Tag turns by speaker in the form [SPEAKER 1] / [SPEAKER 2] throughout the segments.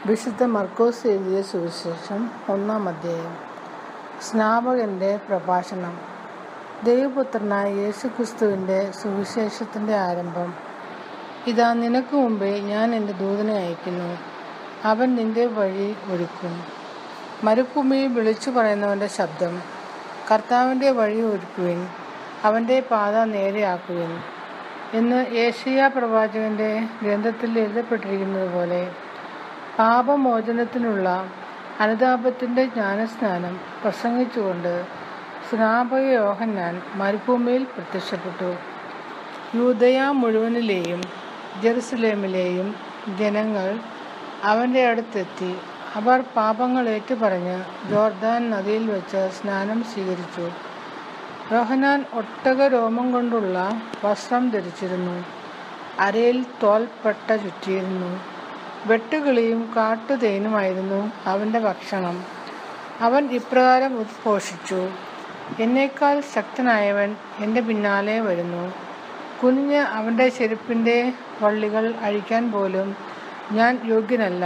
[SPEAKER 1] വിശുദ്ധ മർക്കോസ് എഴുതിയ സുവിശേഷം ഒന്നാം അധ്യായം സ്നാപകന്റെ പ്രഭാഷണം ദൈവപുത്രനായ യേശുക്രിസ്തുവിൻ്റെ സുവിശേഷത്തിൻ്റെ ആരംഭം ഇതാ നിനക്ക് മുമ്പേ ഞാൻ എൻ്റെ ദൂതനെ അയക്കുന്നു അവൻ നിന്റെ വഴി ഒരുക്കും മരുഭൂമിയിൽ വിളിച്ചു പറയുന്നവൻ്റെ ശബ്ദം കർത്താവിൻ്റെ വഴി ഒരുക്കുവിൻ അവൻ്റെ പാത നേരെയാക്കുവിൻ എന്ന് ഏഷ്യ പ്രവാചകന്റെ ഗ്രന്ഥത്തിൽ എഴുതപ്പെട്ടിരിക്കുന്നത് പോലെ പാപമോചനത്തിനുള്ള അനുതാപത്തിൻ്റെ ജ്ഞാനസ്നാനം പ്രസംഗിച്ചുകൊണ്ട് സ്നാപക യോഹന്നാൻ മരുഭൂമിയിൽ പ്രത്യക്ഷപ്പെട്ടു യൂതയ മുഴുവനിലെയും ജെറുസലേമിലെയും ജനങ്ങൾ അവൻ്റെ അടുത്തെത്തി അവർ പാപങ്ങൾ ഏറ്റുപറഞ്ഞ് ജോർദാൻ നദിയിൽ വെച്ച് സ്നാനം സ്വീകരിച്ചു യോഹനാൻ ഒട്ടക രോമം കൊണ്ടുള്ള വസ്ത്രം ധരിച്ചിരുന്നു അരയിൽ തോൽപ്പട്ട ചുറ്റിയിരുന്നു വെട്ടുകിളിയും കാട്ടുതേനുമായിരുന്നു അവൻ്റെ ഭക്ഷണം അവൻ ഇപ്രകാരം ഉദ്ഘോഷിച്ചു എന്നേക്കാൾ ശക്തനായവൻ എൻ്റെ പിന്നാലെ വരുന്നു കുനിഞ്ഞ് അവൻ്റെ ചെരുപ്പിൻ്റെ വള്ളികൾ അഴിക്കാൻ പോലും ഞാൻ യോഗ്യനല്ല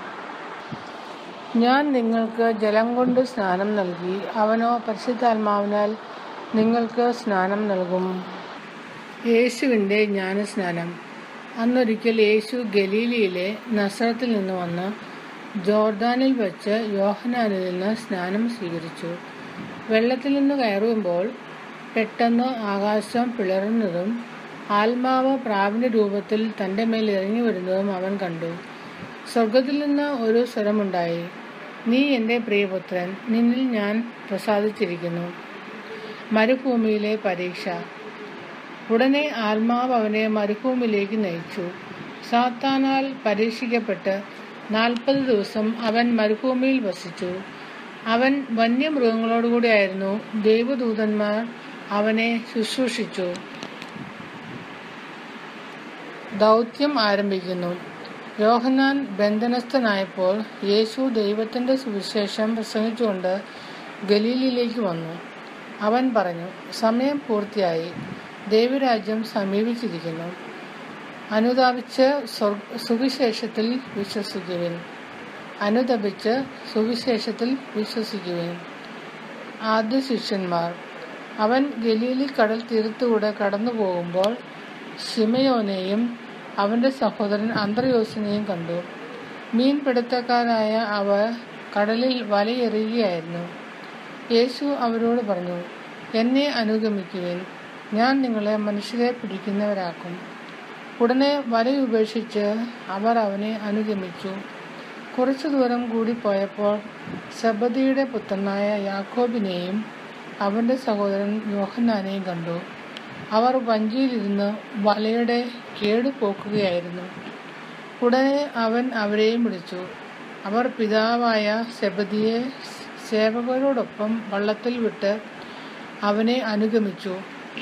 [SPEAKER 1] ഞാൻ നിങ്ങൾക്ക് ജലം കൊണ്ട് സ്നാനം നൽകി അവനോ പരിശുദ്ധാത്മാവിനാൽ നിങ്ങൾക്ക് സ്നാനം നൽകും യേശുവിൻ്റെ ജ്ഞാനസ്നാനം അന്നൊരിക്കൽ യേശു ഗലീലിയിലെ നസ്രത്തിൽ നിന്ന് വന്ന് ജോർദാനിൽ വെച്ച് യോഹനാനിൽ നിന്ന് സ്നാനം സ്വീകരിച്ചു വെള്ളത്തിൽ നിന്ന് കയറുമ്പോൾ പെട്ടെന്ന് ആകാശം പിളർന്നതും ആത്മാവ് പ്രാവിന്റെ രൂപത്തിൽ തൻ്റെ മേൽ ഇറങ്ങി വരുന്നതും അവൻ കണ്ടു സ്വർഗത്തിൽ നിന്ന് ഒരു സ്വരമുണ്ടായി നീ എൻ്റെ പ്രിയപുത്രൻ നിന്നിൽ ഞാൻ പ്രസാദിച്ചിരിക്കുന്നു മരുഭൂമിയിലെ പരീക്ഷ ഉടനെ ആത്മാവ് അവനെ മരുഭൂമിയിലേക്ക് നയിച്ചു സാത്താനാൽ പരീക്ഷിക്കപ്പെട്ട് നാൽപ്പത് ദിവസം അവൻ മരുഭൂമിയിൽ വസിച്ചു അവൻ വന്യമൃഗങ്ങളോടുകൂടിയായിരുന്നു ദൈവദൂതന്മാർ അവനെ ശുശ്രൂഷിച്ചു ദൗത്യം ആരംഭിക്കുന്നു യോഹന്നാൻ ബന്ധനസ്ഥനായപ്പോൾ യേശു ദൈവത്തിൻ്റെ സുവിശേഷം പ്രസംഗിച്ചുകൊണ്ട് ഗലീലിയിലേക്ക് വന്നു അവൻ പറഞ്ഞു സമയം പൂർത്തിയായി ദൈവരാജ്യം സമീപിച്ചിരിക്കുന്നു അനുതാപിച്ച് സുവിശേഷത്തിൽ വിശ്വസിക്കുവിൻ അനുതപിച്ച് സുവിശേഷത്തിൽ വിശ്വസിക്കുവിൻ ആദ്യ ശിഷ്യന്മാർ അവൻ ഗലീലി കടൽ തീരത്തുകൂടെ കടന്നു പോകുമ്പോൾ ഷിമയോനെയും അവൻ്റെ സഹോദരൻ അന്ത്രയോസിനെയും കണ്ടു മീൻപിടുത്തക്കാരായ അവർ കടലിൽ വലയെറിയുകയായിരുന്നു യേശു അവരോട് പറഞ്ഞു എന്നെ അനുഗമിക്കുവിൻ ഞാൻ നിങ്ങളെ മനുഷ്യരെ പിടിക്കുന്നവരാക്കും ഉടനെ വലയുപേക്ഷിച്ച് അവർ അവനെ അനുഗമിച്ചു കുറച്ചു ദൂരം കൂടി പോയപ്പോൾ സബദിയുടെ പുത്രനായ യാക്കോബിനെയും അവൻ്റെ സഹോദരൻ യോഹന്നാനെയും കണ്ടു അവർ വഞ്ചിയിലിരുന്ന് വലയുടെ കേടു പോക്കുകയായിരുന്നു ഉടനെ അവൻ അവരെയും വിളിച്ചു അവർ പിതാവായ സെബദിയെ സേവകരോടൊപ്പം വള്ളത്തിൽ വിട്ട് അവനെ അനുഗമിച്ചു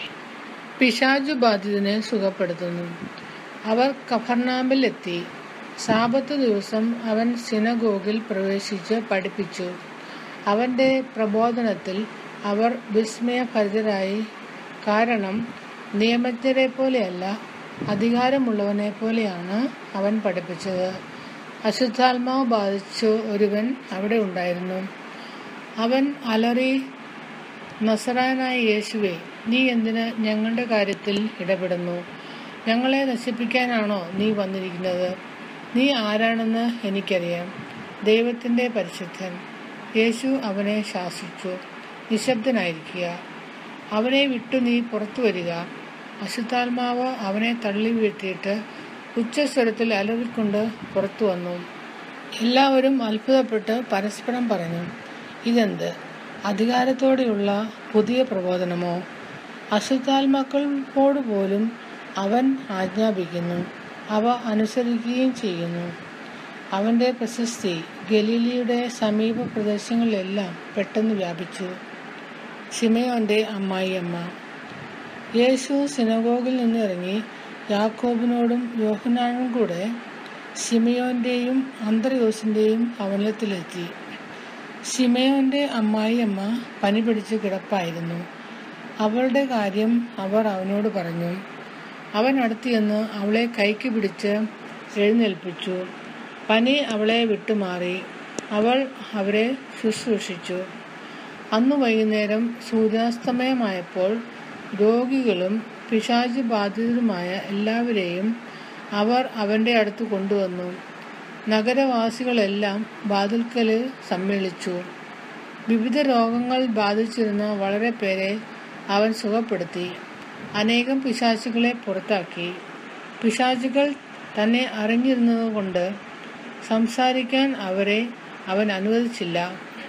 [SPEAKER 1] പിശാജു ബാധിതനെ സുഖപ്പെടുത്തുന്നു അവർ കഫർനാമിൽ എത്തി സാപത്ത് ദിവസം അവൻ സിനഗോഗിൽ പ്രവേശിച്ച് പഠിപ്പിച്ചു അവൻ്റെ പ്രബോധനത്തിൽ അവർ വിസ്മയഭരിതരായി കാരണം നിയമജ്ഞരെ പോലെയല്ല അധികാരമുള്ളവനെ പോലെയാണ് അവൻ പഠിപ്പിച്ചത് അശുദ്ധാത്മാവ് ബാധിച്ച ഒരുവൻ അവിടെ ഉണ്ടായിരുന്നു അവൻ അലറി നസറാനായ യേശുവെ നീ എന്തിന് ഞങ്ങളുടെ കാര്യത്തിൽ ഇടപെടുന്നു ഞങ്ങളെ നശിപ്പിക്കാനാണോ നീ വന്നിരിക്കുന്നത് നീ ആരാണെന്ന് എനിക്കറിയാം ദൈവത്തിൻ്റെ പരിശുദ്ധൻ യേശു അവനെ ശാസിച്ചു നിശബ്ദനായിരിക്കുക അവനെ വിട്ടു നീ പുറത്തു വരിക അശുദ്ധാത്മാവ് അവനെ തള്ളി വീഴ്ത്തിയിട്ട് ഉച്ചസ്വരത്തിൽ അലറിക്കൊണ്ട് പുറത്തു വന്നു എല്ലാവരും അത്ഭുതപ്പെട്ട് പരസ്പരം പറഞ്ഞു ഇതെന്ത് അധികാരത്തോടെയുള്ള പുതിയ പ്രബോധനമോ അശുദ്ധാത്മാക്കളോട് പോലും അവൻ ആജ്ഞാപിക്കുന്നു അവ അനുസരിക്കുകയും ചെയ്യുന്നു അവൻ്റെ പ്രശസ്തി ഗലീലിയുടെ സമീപ പ്രദേശങ്ങളിലെല്ലാം പെട്ടെന്ന് വ്യാപിച്ചു ഷിമയോന്റെ അമ്മായിയമ്മ യേശു സിനഗോഗിൽ നിന്ന് ഇറങ്ങി യാക്കോബിനോടും യോഹനാനും കൂടെ ഷിമയോന്റെയും അന്തർയോസിന്റെയും ഭവനത്തിലെത്തി ഷിമയോന്റെ അമ്മായിയമ്മ പനി പിടിച്ച് കിടപ്പായിരുന്നു അവളുടെ കാര്യം അവർ അവനോട് പറഞ്ഞു അവൻ അടുത്ത് ചെന്ന് അവളെ കൈക്ക് പിടിച്ച് എഴുന്നേൽപ്പിച്ചു പനി അവളെ വിട്ടുമാറി അവൾ അവരെ ശുശ്രൂഷിച്ചു അന്നു വൈകുന്നേരം സൂര്യാസ്തമയമായപ്പോൾ രോഗികളും പിശാച് ബാധിതരുമായ എല്ലാവരെയും അവർ അവന്റെ അടുത്ത് കൊണ്ടുവന്നു നഗരവാസികളെല്ലാം വാതിൽക്കല് സമ്മേളിച്ചു വിവിധ രോഗങ്ങൾ ബാധിച്ചിരുന്ന വളരെ പേരെ അവൻ സുഖപ്പെടുത്തി അനേകം പിശാചുകളെ പുറത്താക്കി പിശാചുകൾ തന്നെ അറിഞ്ഞിരുന്നതുകൊണ്ട് സംസാരിക്കാൻ അവരെ അവൻ അനുവദിച്ചില്ല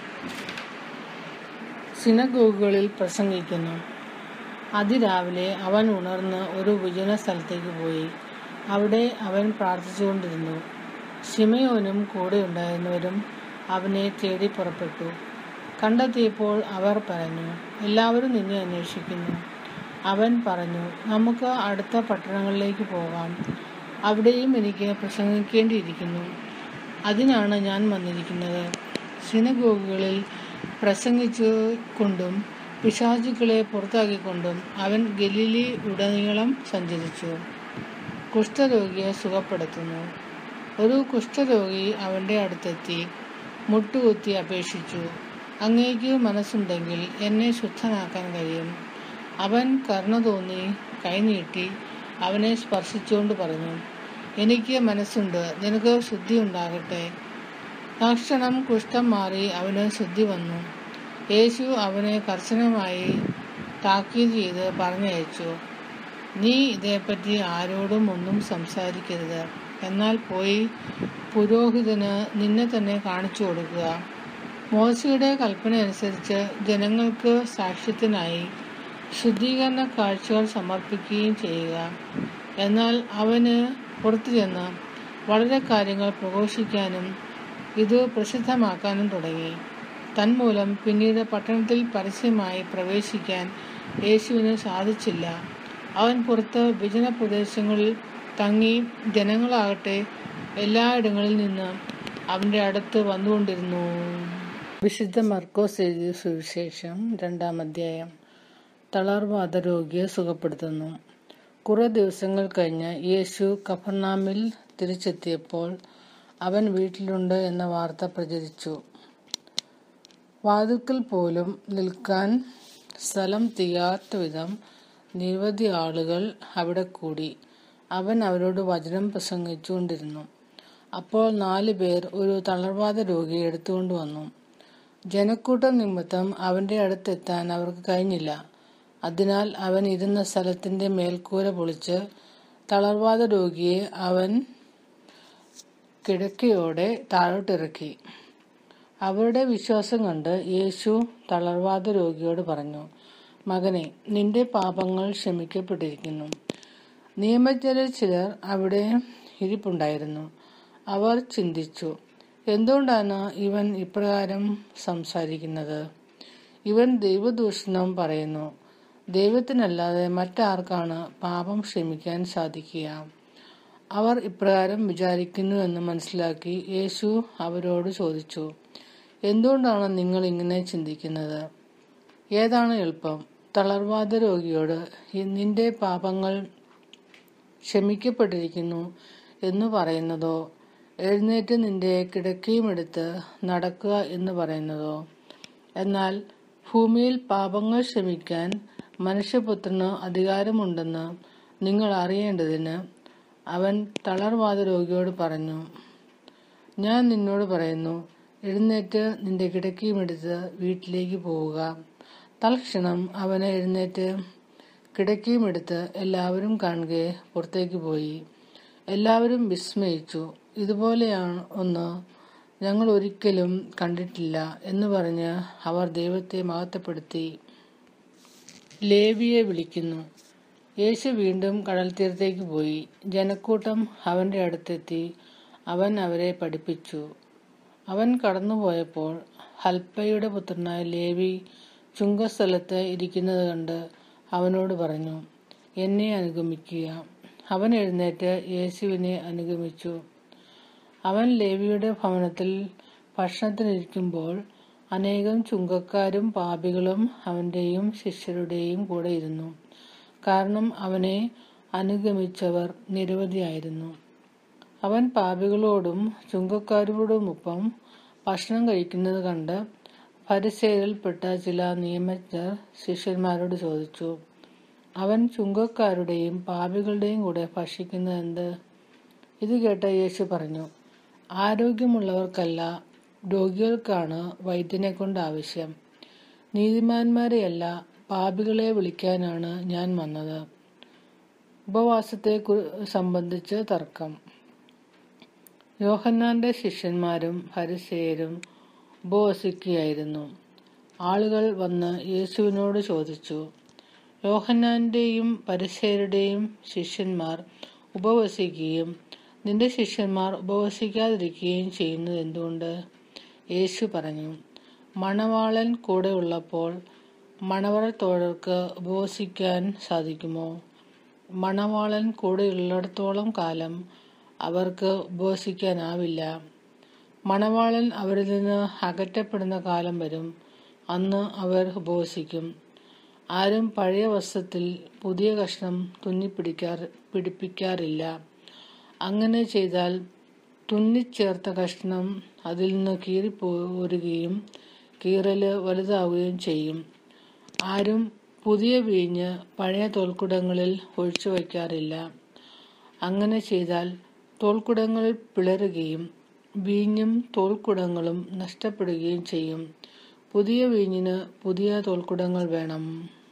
[SPEAKER 1] സിനഗോഗുകളിൽ പ്രസംഗിക്കുന്നു അതിരാവിലെ അവൻ ഉണർന്ന് ഒരു വിജന സ്ഥലത്തേക്ക് പോയി അവിടെ അവൻ പ്രാർത്ഥിച്ചുകൊണ്ടിരുന്നു ശിമയോനും കൂടെ ഉണ്ടായിരുന്നവരും അവനെ തേടി പുറപ്പെട്ടു കണ്ടെത്തിയപ്പോൾ അവർ പറഞ്ഞു എല്ലാവരും നിന്നെ അന്വേഷിക്കുന്നു അവൻ പറഞ്ഞു നമുക്ക് അടുത്ത പട്ടണങ്ങളിലേക്ക് പോകാം അവിടെയും എനിക്ക് പ്രസംഗിക്കേണ്ടിയിരിക്കുന്നു അതിനാണ് ഞാൻ വന്നിരിക്കുന്നത് സിനഗോഗുകളിൽ പ്രസംഗിച്ചു കൊണ്ടും പിശാചുക്കളെ പുറത്താക്കിക്കൊണ്ടും അവൻ ഗലീലി ഉടനീളം സഞ്ചരിച്ചു കുഷ്ഠരോഗിയെ സുഖപ്പെടുത്തുന്നു ഒരു കുഷ്ഠരോഗി അവന്റെ അടുത്തെത്തി മുട്ടുകുത്തി അപേക്ഷിച്ചു അങ്ങേക്ക് മനസ്സുണ്ടെങ്കിൽ എന്നെ ശുദ്ധനാക്കാൻ കഴിയും അവൻ കരുണ തോന്നി കൈനീട്ടി അവനെ സ്പർശിച്ചുകൊണ്ട് പറഞ്ഞു എനിക്ക് മനസ്സുണ്ട് നിനക്ക് ശുദ്ധി ഉണ്ടാകട്ടെ തക്ഷണം കുഷ്ഠം മാറി അവന് ശുദ്ധി വന്നു യേശു അവനെ കർശനമായി താക്കീത് ചെയ്ത് പറഞ്ഞയച്ചു നീ ഇതേപ്പറ്റി ആരോടും ഒന്നും സംസാരിക്കരുത് എന്നാൽ പോയി പുരോഹിതന് നിന്നെ തന്നെ കാണിച്ചു കൊടുക്കുക മോശയുടെ കൽപ്പന അനുസരിച്ച് ജനങ്ങൾക്ക് സാക്ഷ്യത്തിനായി ശുദ്ധീകരണ കാഴ്ചകൾ സമർപ്പിക്കുകയും ചെയ്യുക എന്നാൽ അവന് പുറത്തു ചെന്ന് വളരെ കാര്യങ്ങൾ പ്രഘോഷിക്കാനും ഇത് പ്രസിദ്ധമാക്കാനും തുടങ്ങി തന്മൂലം പിന്നീട് പട്ടണത്തിൽ പരസ്യമായി പ്രവേശിക്കാൻ യേശുവിന് സാധിച്ചില്ല അവൻ പുറത്ത് വിജന പ്രദേശങ്ങളിൽ തങ്ങി ജനങ്ങളാകട്ടെ എല്ലായിടങ്ങളിൽ നിന്ന് അവന്റെ അടുത്ത് വന്നുകൊണ്ടിരുന്നു വിശുദ്ധ മർക്കോസ് എഴുതിയ സുവിശേഷം രണ്ടാം അധ്യായം തളർവാദ രോഗിയെ സുഖപ്പെടുത്തുന്നു കുറെ ദിവസങ്ങൾ കഴിഞ്ഞ് യേശു കഫർനാമിൽ തിരിച്ചെത്തിയപ്പോൾ അവൻ വീട്ടിലുണ്ട് എന്ന വാർത്ത പ്രചരിച്ചു വാതിൽക്കൽ പോലും നിൽക്കാൻ സ്ഥലം തികയാത്ത വിധം നിരവധി ആളുകൾ അവിടെ കൂടി അവൻ അവരോട് വചനം പ്രസംഗിച്ചുകൊണ്ടിരുന്നു അപ്പോൾ നാല് പേർ ഒരു തളർവാദ രോഗിയെ എടുത്തുകൊണ്ട് വന്നു ജനക്കൂട്ടം നിമിത്തം അവന്റെ അടുത്തെത്താൻ അവർക്ക് കഴിഞ്ഞില്ല അതിനാൽ അവൻ ഇരുന്ന സ്ഥലത്തിന്റെ മേൽക്കൂര പൊളിച്ച് തളർവാദ രോഗിയെ അവൻ കിടക്കയോടെ താഴോട്ടിറക്കി അവരുടെ വിശ്വാസം കണ്ട് യേശു തളർവാദ രോഗിയോട് പറഞ്ഞു മകനെ നിന്റെ പാപങ്ങൾ ക്ഷമിക്കപ്പെട്ടിരിക്കുന്നു നിയമജ്ഞരിൽ ചിലർ അവിടെ ഇരിപ്പുണ്ടായിരുന്നു അവർ ചിന്തിച്ചു എന്തുകൊണ്ടാണ് ഇവൻ ഇപ്രകാരം സംസാരിക്കുന്നത് ഇവൻ ദൈവദൂഷണം പറയുന്നു ദൈവത്തിനല്ലാതെ മറ്റാർക്കാണ് പാപം ക്ഷമിക്കാൻ സാധിക്കുക അവർ ഇപ്രകാരം വിചാരിക്കുന്നു എന്ന് മനസ്സിലാക്കി യേശു അവരോട് ചോദിച്ചു എന്തുകൊണ്ടാണ് നിങ്ങൾ ഇങ്ങനെ ചിന്തിക്കുന്നത് ഏതാണ് എളുപ്പം തളർവാദ രോഗിയോട് നിന്റെ പാപങ്ങൾ ക്ഷമിക്കപ്പെട്ടിരിക്കുന്നു എന്ന് പറയുന്നതോ എഴുന്നേറ്റ് നിന്റെ കിടക്കയും എടുത്ത് നടക്കുക എന്ന് പറയുന്നതോ എന്നാൽ ഭൂമിയിൽ പാപങ്ങൾ ക്ഷമിക്കാൻ മനുഷ്യപുത്രന് അധികാരമുണ്ടെന്ന് നിങ്ങൾ അറിയേണ്ടതിന് അവൻ തളർവാദ രോഗിയോട് പറഞ്ഞു ഞാൻ നിന്നോട് പറയുന്നു എഴുന്നേറ്റ് നിന്റെ കിടക്കയും എടുത്ത് വീട്ടിലേക്ക് പോവുക തൽക്ഷണം അവന് എഴുന്നേറ്റ് കിടക്കയും എടുത്ത് എല്ലാവരും കാണുകെ പുറത്തേക്ക് പോയി എല്ലാവരും വിസ്മയിച്ചു ഇതുപോലെയാണ് ഒന്ന് ഞങ്ങൾ ഒരിക്കലും കണ്ടിട്ടില്ല എന്ന് പറഞ്ഞ് അവർ ദൈവത്തെ മഹത്വപ്പെടുത്തി ലേവിയെ വിളിക്കുന്നു യേശു വീണ്ടും കടൽ തീരത്തേക്ക് പോയി ജനക്കൂട്ടം അവന്റെ അടുത്തെത്തി അവൻ അവരെ പഠിപ്പിച്ചു അവൻ കടന്നുപോയപ്പോൾ ഹൽപ്പയുടെ പുത്രനായ ലേവി ചുങ്കസ്ഥലത്ത് ഇരിക്കുന്നത് കണ്ട് അവനോട് പറഞ്ഞു എന്നെ അനുഗമിക്കുക അവൻ എഴുന്നേറ്റ് യേശുവിനെ അനുഗമിച്ചു അവൻ ലേവിയുടെ ഭവനത്തിൽ ഭക്ഷണത്തിനിരിക്കുമ്പോൾ അനേകം ചുങ്കക്കാരും പാപികളും അവന്റെയും ശിഷ്യരുടെയും കൂടെ ഇരുന്നു കാരണം അവനെ അനുഗമിച്ചവർ നിരവധിയായിരുന്നു അവൻ പാപികളോടും ചുങ്കക്കാരോടുമൊപ്പം ഭക്ഷണം കഴിക്കുന്നത് കണ്ട് പരിസേരിൽപ്പെട്ട ചില നിയമജ്ഞർ ശിഷ്യന്മാരോട് ചോദിച്ചു അവൻ ചുങ്കക്കാരുടെയും പാപികളുടെയും കൂടെ ഭക്ഷിക്കുന്നത് എന്ത് ഇത് കേട്ട യേശു പറഞ്ഞു ആരോഗ്യമുള്ളവർക്കല്ല രോഗികൾക്കാണ് വൈദ്യനെ കൊണ്ട് ആവശ്യം നീതിമാന്മാരെയല്ല പാപികളെ വിളിക്കാനാണ് ഞാൻ വന്നത് ഉപവാസത്തെ സംബന്ധിച്ച് തർക്കം യോഹന്നാന്റെ ശിഷ്യന്മാരും ഹരിസേയരും ഉപവസിക്കുകയായിരുന്നു ആളുകൾ വന്ന് യേശുവിനോട് ചോദിച്ചു യോഹന്നാന്റെയും പരിസേരുടെയും ശിഷ്യന്മാർ ഉപവസിക്കുകയും നിന്റെ ശിഷ്യന്മാർ ഉപവസിക്കാതിരിക്കുകയും ചെയ്യുന്നത് എന്തുകൊണ്ട് യേശു പറഞ്ഞു മണവാളൻ കൂടെ ഉള്ളപ്പോൾ മണവറത്തോഴർക്ക് ഉപവസിക്കാൻ സാധിക്കുമോ മണവാളൻ കൂടെയുള്ളിടത്തോളം കാലം അവർക്ക് ഉപവസിക്കാനാവില്ല മണവാളൻ അവരിൽ നിന്ന് അകറ്റപ്പെടുന്ന കാലം വരും അന്ന് അവർ ഉപവസിക്കും ആരും പഴയ വസ്ത്രത്തിൽ പുതിയ കഷ്ണം തുന്നിപ്പിടിക്കാർ പിടിപ്പിക്കാറില്ല അങ്ങനെ ചെയ്താൽ തുന്നിച്ചേർത്ത കഷ്ണം അതിൽ നിന്ന് കീറിപ്പോരുകയും കീറല് വലുതാവുകയും ചെയ്യും ആരും പുതിയ വീഞ്ഞ് പഴയ തോൽക്കുടങ്ങളിൽ ഒഴിച്ചു വയ്ക്കാറില്ല അങ്ങനെ ചെയ്താൽ തോൽക്കുടങ്ങൾ പിളരുകയും വീഞ്ഞും തോൽക്കുടങ്ങളും നഷ്ടപ്പെടുകയും ചെയ്യും പുതിയ വീഞ്ഞിന് പുതിയ തോൽക്കുടങ്ങൾ വേണം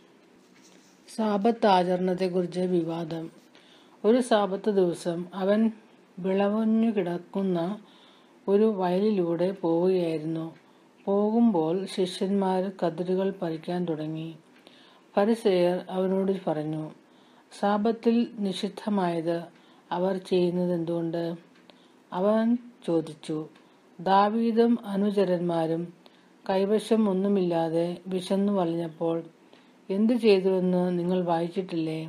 [SPEAKER 1] സാപത്ത് ആചരണത്തെക്കുറിച്ച് വിവാദം ഒരു സാപത്ത് ദിവസം അവൻ വിളവഞ്ഞു കിടക്കുന്ന ഒരു വയലിലൂടെ പോവുകയായിരുന്നു പോകുമ്പോൾ ശിഷ്യന്മാർ കതിരുകൾ പറിക്കാൻ തുടങ്ങി പരിസയർ അവനോട് പറഞ്ഞു സാപത്തിൽ നിഷിദ്ധമായത് അവർ ചെയ്യുന്നത് എന്തുകൊണ്ട് അവൻ ചോദിച്ചു ദാവീദും അനുചരന്മാരും കൈവശം ഒന്നുമില്ലാതെ വിശന്നു വലഞ്ഞപ്പോൾ എന്തു ചെയ്തുവെന്ന് നിങ്ങൾ വായിച്ചിട്ടില്ലേ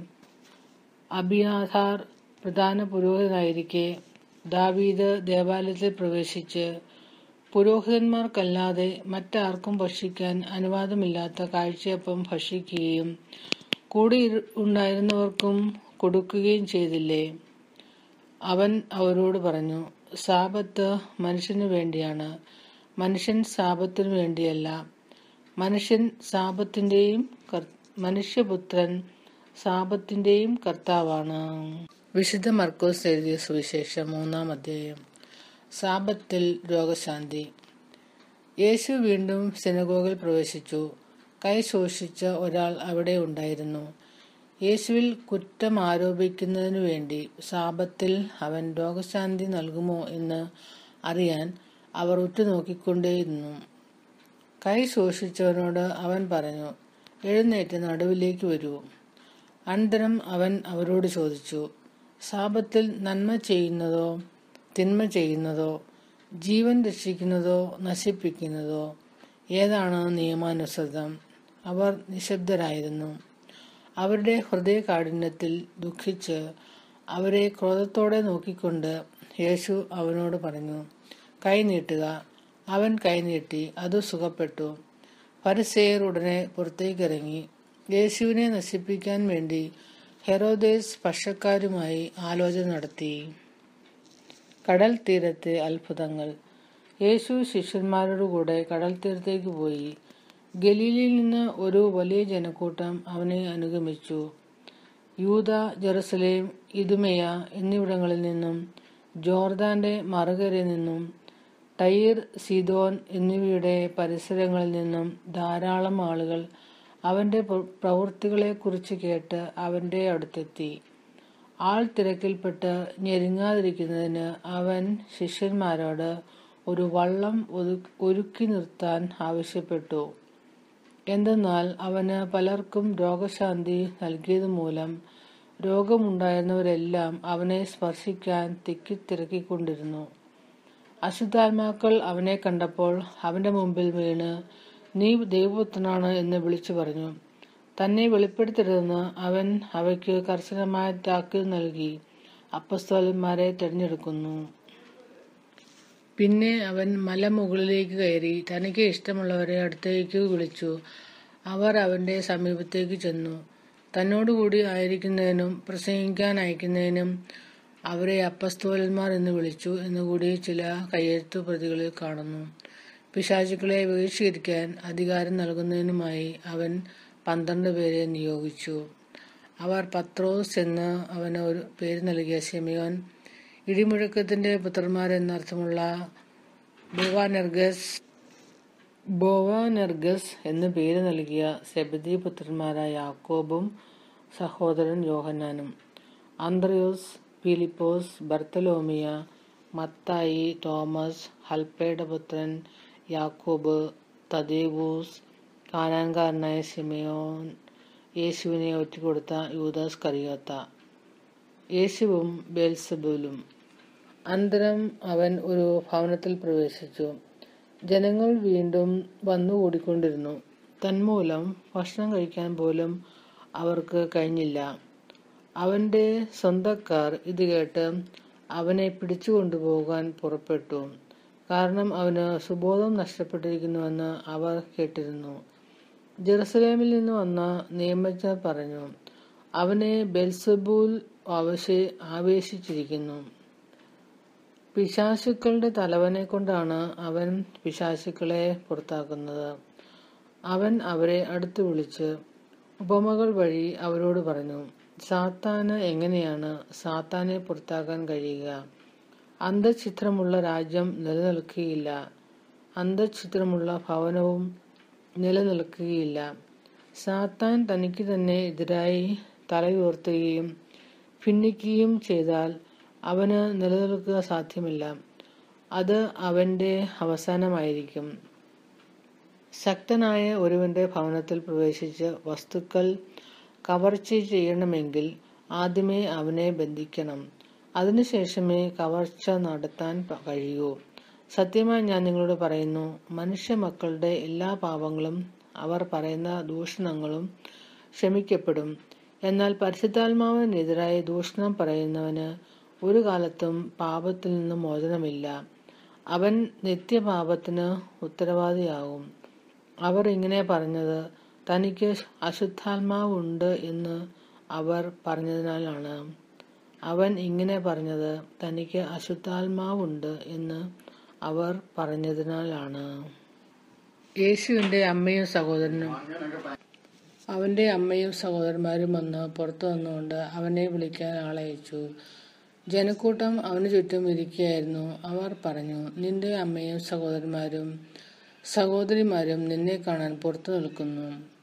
[SPEAKER 1] അബിയാഥാർ പ്രധാന പുരോഹിതനായിരിക്കെ ദാവീദ് ദേവാലയത്തിൽ പ്രവേശിച്ച് പുരോഹിതന്മാർക്കല്ലാതെ മറ്റാർക്കും ഭക്ഷിക്കാൻ അനുവാദമില്ലാത്ത കാഴ്ചയപ്പം ഭക്ഷിക്കുകയും കൂടെ ഉണ്ടായിരുന്നവർക്കും കൊടുക്കുകയും ചെയ്തില്ലേ അവൻ അവരോട് പറഞ്ഞു സാപത്ത് മനുഷ്യനു വേണ്ടിയാണ് മനുഷ്യൻ സാപത്തിനു വേണ്ടിയല്ല മനുഷ്യൻ സാപത്തിന്റെയും മനുഷ്യപുത്രൻ സാപത്തിന്റെയും കർത്താവാണ് വിശുദ്ധ മർക്കോസ് എഴുതിയ സുവിശേഷം മൂന്നാം അധ്യായം സാപത്തിൽ രോഗശാന്തി യേശു വീണ്ടും സിനഗോഗിൽ പ്രവേശിച്ചു കൈ ശോഷിച്ച ഒരാൾ അവിടെ ഉണ്ടായിരുന്നു യേശുവിൽ കുറ്റം ആരോപിക്കുന്നതിനു വേണ്ടി സാപത്തിൽ അവൻ രോഗശാന്തി നൽകുമോ എന്ന് അറിയാൻ അവർ ഉറ്റുനോക്കിക്കൊണ്ടേയിരുന്നു കൈ ശോഷിച്ചവനോട് അവൻ പറഞ്ഞു എഴുന്നേറ്റ് നടുവിലേക്ക് വരൂ അനന്തരം അവൻ അവരോട് ചോദിച്ചു സാപത്തിൽ നന്മ ചെയ്യുന്നതോ തിന്മ ചെയ്യുന്നതോ ജീവൻ രക്ഷിക്കുന്നതോ നശിപ്പിക്കുന്നതോ ഏതാണ് നിയമാനുസൃതം അവർ നിശബ്ദരായിരുന്നു അവരുടെ ഹൃദയകാഠിന്യത്തിൽ ദുഃഖിച്ച് അവരെ ക്രോധത്തോടെ നോക്കിക്കൊണ്ട് യേശു അവനോട് പറഞ്ഞു കൈ നീട്ടുക അവൻ കൈനീട്ടി അത് സുഖപ്പെട്ടു പരിസേയർ ഉടനെ പുറത്തേക്കിറങ്ങി യേശുവിനെ നശിപ്പിക്കാൻ വേണ്ടി ഹെറോദേസ് പക്ഷക്കാരുമായി ആലോചന നടത്തി കടൽ തീരത്തെ അത്ഭുതങ്ങൾ യേശു ശിഷ്യന്മാരോടുകൂടെ കടൽ തീരത്തേക്ക് പോയി ഗലീലിൽ നിന്ന് ഒരു വലിയ ജനക്കൂട്ടം അവനെ അനുഗമിച്ചു യൂത ജെറുസലേം ഇതുമയ എന്നിവിടങ്ങളിൽ നിന്നും ജോർദാന്റെ മറുകരയിൽ നിന്നും ടൈർ സീതോൻ എന്നിവയുടെ പരിസരങ്ങളിൽ നിന്നും ധാരാളം ആളുകൾ അവന്റെ പ്രവൃത്തികളെക്കുറിച്ച് കേട്ട് അവന്റെ അടുത്തെത്തി ആൾ തിരക്കിൽപ്പെട്ട് ഞെരുങ്ങാതിരിക്കുന്നതിന് അവൻ ശിഷ്യന്മാരോട് ഒരു വള്ളം ഒരുക്കി നിർത്താൻ ആവശ്യപ്പെട്ടു എന്തെന്നാൽ അവന് പലർക്കും രോഗശാന്തി നൽകിയത് മൂലം രോഗമുണ്ടായിരുന്നവരെല്ലാം അവനെ സ്പർശിക്കാൻ തിക്കിത്തിരക്കിക്കൊണ്ടിരുന്നു അശുദ്ധാത്മാക്കൾ അവനെ കണ്ടപ്പോൾ അവന്റെ മുമ്പിൽ വീണ് നീ ദൈവപുത്രനാണ് എന്ന് വിളിച്ചു പറഞ്ഞു തന്നെ വെളിപ്പെടുത്തരുതെന്ന് അവൻ അവയ്ക്ക് കർശനമായ താക്കീത് നൽകി അപ്പസ്തോലന്മാരെ തിരഞ്ഞെടുക്കുന്നു പിന്നെ അവൻ മലമുകളിലേക്ക് കയറി തനിക്ക് ഇഷ്ടമുള്ളവരെ അടുത്തേക്ക് വിളിച്ചു അവർ അവന്റെ സമീപത്തേക്ക് ചെന്നു തന്നോടുകൂടി ആയിരിക്കുന്നതിനും പ്രസംഗിക്കാൻ അയക്കുന്നതിനും അവരെ അപ്പസ്തോലന്മാർ എന്ന് വിളിച്ചു എന്നുകൂടി ചില കയ്യെഴുത്തു പ്രതികളിൽ കാണുന്നു പിശാചുക്കളെ ബഹിഷ്കരിക്കാൻ അധികാരം നൽകുന്നതിനുമായി അവൻ പന്ത്രണ്ട് പേരെ നിയോഗിച്ചു അവർ പത്രോസ് എന്ന് അവന് ഒരു പേര് നൽകിയ ശിമയോൻ ഇടിമുഴക്കത്തിന്റെ പുത്രന്മാരെന്നർത്ഥമുള്ള ബോവാനെർഗസ് ബോവാനെർഗസ് എന്ന് പേര് നൽകിയ സെബദി പുത്രന്മാരായ യാക്കോബും സഹോദരൻ യോഹന്നാനും അന്ത്രയോസ് ഫിലിപ്പോസ് ബർത്തലോമിയ മത്തായി തോമസ് ഹൽപ്പയുടെ പുത്രൻ യാക്കോബ് തദേവൂസ് കാനാൻകാരനായ സിമയോൻ യേശുവിനെ ഒറ്റുകൊടുത്ത യൂദാസ് കറിയോത്ത യേശുവും ബേൽസബൂലും അനന്തരം അവൻ ഒരു ഭവനത്തിൽ പ്രവേശിച്ചു ജനങ്ങൾ വീണ്ടും വന്നുകൂടിക്കൊണ്ടിരുന്നു തന്മൂലം ഭക്ഷണം കഴിക്കാൻ പോലും അവർക്ക് കഴിഞ്ഞില്ല അവന്റെ സ്വന്തക്കാർ ഇത് കേട്ട് അവനെ പിടിച്ചു കൊണ്ടുപോകാൻ പുറപ്പെട്ടു കാരണം അവന് സുബോധം നഷ്ടപ്പെട്ടിരിക്കുന്നുവെന്ന് അവർ കേട്ടിരുന്നു ജെറുസലേമിൽ നിന്ന് വന്ന നിയമജ്ഞർ പറഞ്ഞു അവനെ ബെൽസബൂൽ ആവശ്യ ആവേശിച്ചിരിക്കുന്നു പിശാശുക്കളുടെ തലവനെ കൊണ്ടാണ് അവൻ പിശാശുക്കളെ പുറത്താക്കുന്നത് അവൻ അവരെ അടുത്ത് വിളിച്ച് ഉപമകൾ വഴി അവരോട് പറഞ്ഞു സാത്താന് എങ്ങനെയാണ് സാത്താനെ പുറത്താക്കാൻ കഴിയുക അന്തഛിദ്രമുള്ള രാജ്യം നിലനിൽക്കുകയില്ല അന്തഛിദ്രമുള്ള ഭവനവും നിലനിൽക്കുകയില്ല സാത്താൻ തനിക്ക് തന്നെ എതിരായി തലയുയർത്തുകയും ഭിന്നിക്കുകയും ചെയ്താൽ അവന് നിലനിൽക്കുക സാധ്യമല്ല അത് അവന്റെ അവസാനമായിരിക്കും ശക്തനായ ഒരുവന്റെ ഭവനത്തിൽ പ്രവേശിച്ച് വസ്തുക്കൾ കവർച്ച ചെയ്യണമെങ്കിൽ ആദ്യമേ അവനെ ബന്ധിക്കണം അതിനുശേഷമേ കവർച്ച നടത്താൻ കഴിയൂ സത്യമായി ഞാൻ നിങ്ങളോട് പറയുന്നു മനുഷ്യ മക്കളുടെ എല്ലാ പാപങ്ങളും അവർ പറയുന്ന ദൂഷണങ്ങളും ക്ഷമിക്കപ്പെടും എന്നാൽ പരിശുദ്ധാത്മാവിനെതിരായി ദൂഷണം പറയുന്നവന് ഒരു കാലത്തും പാപത്തിൽ നിന്ന് മോചനമില്ല അവൻ നിത്യപാപത്തിന് ഉത്തരവാദിയാകും അവർ ഇങ്ങനെ പറഞ്ഞത് തനിക്ക് അശുദ്ധാത്മാവുണ്ട് എന്ന് അവർ പറഞ്ഞതിനാലാണ് അവൻ ഇങ്ങനെ പറഞ്ഞത് തനിക്ക് അശുദ്ധാത്മാവുണ്ട് എന്ന് അവർ പറഞ്ഞതിനാലാണ് യേശുവിന്റെ അമ്മയും സഹോദരനും അവന്റെ അമ്മയും സഹോദരന്മാരും വന്ന് പുറത്തു വന്നുകൊണ്ട് അവനെ വിളിക്കാൻ ആളയച്ചു ജനക്കൂട്ടം അവന് ചുറ്റും ഇരിക്കുകയായിരുന്നു അവർ പറഞ്ഞു നിന്റെ അമ്മയും സഹോദരന്മാരും സഹോദരിമാരും നിന്നെ കാണാൻ പുറത്തു നിൽക്കുന്നു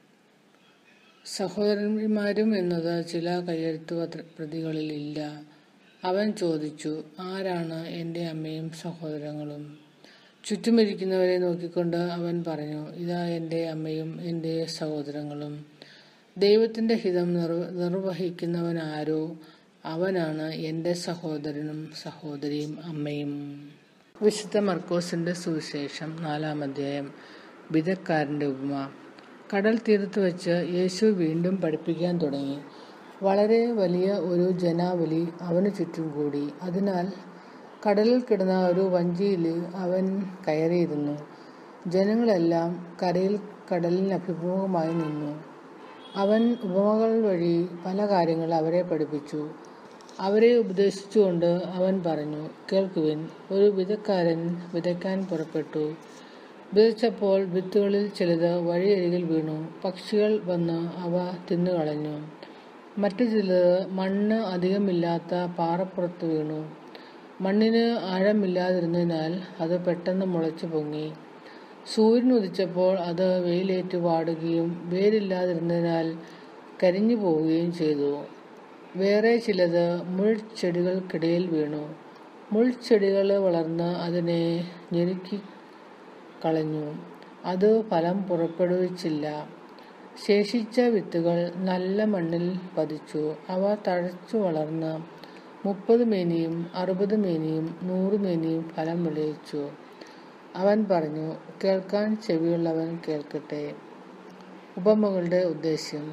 [SPEAKER 1] സഹോദരന്മാരും എന്നത് ചില കയ്യെഴുത്തു പ്രതികളിൽ ഇല്ല അവൻ ചോദിച്ചു ആരാണ് എൻ്റെ അമ്മയും സഹോദരങ്ങളും ചുറ്റുമിരിക്കുന്നവരെ നോക്കിക്കൊണ്ട് അവൻ പറഞ്ഞു ഇതാ എൻ്റെ അമ്മയും എൻ്റെ സഹോദരങ്ങളും ദൈവത്തിൻ്റെ ഹിതം നിർവഹിക്കുന്നവൻ ആരോ അവനാണ് എൻ്റെ സഹോദരനും സഹോദരിയും അമ്മയും വിശുദ്ധ മർക്കോസിന്റെ സുവിശേഷം നാലാം അധ്യായം വിധക്കാരന്റെ ഉപമ കടൽ തീരത്ത് വെച്ച് യേശു വീണ്ടും പഠിപ്പിക്കാൻ തുടങ്ങി വളരെ വലിയ ഒരു ജനാവലി അവന് ചുറ്റും കൂടി അതിനാൽ കടലിൽ കിടന്ന ഒരു വഞ്ചിയിൽ അവൻ കയറിയിരുന്നു ജനങ്ങളെല്ലാം കരയിൽ കടലിന് അഭിമുഖമായി നിന്നു അവൻ ഉപമകൾ വഴി പല കാര്യങ്ങൾ അവരെ പഠിപ്പിച്ചു അവരെ ഉപദേശിച്ചുകൊണ്ട് അവൻ പറഞ്ഞു കേൾക്കുവിൻ ഒരു വിതക്കാരൻ വിതയ്ക്കാൻ പുറപ്പെട്ടു വിതച്ചപ്പോൾ വിത്തുകളിൽ ചിലത് വഴിയരികിൽ വീണു പക്ഷികൾ വന്ന് അവ തിന്നുകളഞ്ഞു മറ്റു ചിലത് മണ്ണ് അധികമില്ലാത്ത പാറപ്പുറത്ത് വീണു മണ്ണിന് ആഴമില്ലാതിരുന്നതിനാൽ അത് പെട്ടെന്ന് മുളച്ചു പൊങ്ങി സൂര്യൻ ഉദിച്ചപ്പോൾ അത് വെയിലേറ്റ് വാടുകയും വേരില്ലാതിരുന്നതിനാൽ കരിഞ്ഞു പോവുകയും ചെയ്തു വേറെ ചിലത് മുൾച്ചെടികൾക്കിടയിൽ വീണു മുൾച്ചെടികൾ വളർന്ന് അതിനെ ഞെരുക്കി കളഞ്ഞു അത് ഫലം പുറപ്പെടുവിച്ചില്ല ശേഷിച്ച വിത്തുകൾ നല്ല മണ്ണിൽ പതിച്ചു അവ തഴച്ചു വളർന്ന് മുപ്പത് മേനിയും അറുപത് മേനിയും നൂറ് മേനിയും ഫലം വിളയിച്ചു അവൻ പറഞ്ഞു കേൾക്കാൻ ചെവിയുള്ളവൻ കേൾക്കട്ടെ ഉപമകളുടെ ഉദ്ദേശ്യം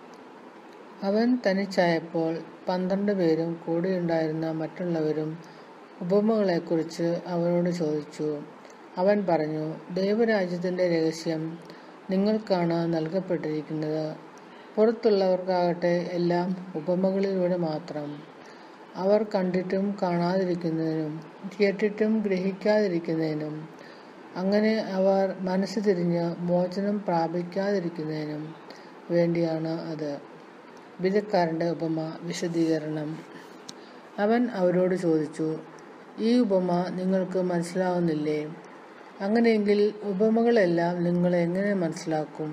[SPEAKER 1] അവൻ തനിച്ചായപ്പോൾ പന്ത്രണ്ട് പേരും കൂടെയുണ്ടായിരുന്ന മറ്റുള്ളവരും ഉപമകളെക്കുറിച്ച് അവനോട് ചോദിച്ചു അവൻ പറഞ്ഞു ദൈവരാജ്യത്തിന്റെ രഹസ്യം നിങ്ങൾക്കാണ് നൽകപ്പെട്ടിരിക്കുന്നത് പുറത്തുള്ളവർക്കാകട്ടെ എല്ലാം ഉപമകളിലൂടെ മാത്രം അവർ കണ്ടിട്ടും കാണാതിരിക്കുന്നതിനും കേട്ടിട്ടും ഗ്രഹിക്കാതിരിക്കുന്നതിനും അങ്ങനെ അവർ മനസ്സ് തിരിഞ്ഞ് മോചനം പ്രാപിക്കാതിരിക്കുന്നതിനും വേണ്ടിയാണ് അത് വിധക്കാരൻ്റെ ഉപമ വിശദീകരണം അവൻ അവരോട് ചോദിച്ചു ഈ ഉപമ നിങ്ങൾക്ക് മനസ്സിലാവുന്നില്ലേ അങ്ങനെയെങ്കിൽ ഉപമകളെല്ലാം നിങ്ങൾ എങ്ങനെ മനസ്സിലാക്കും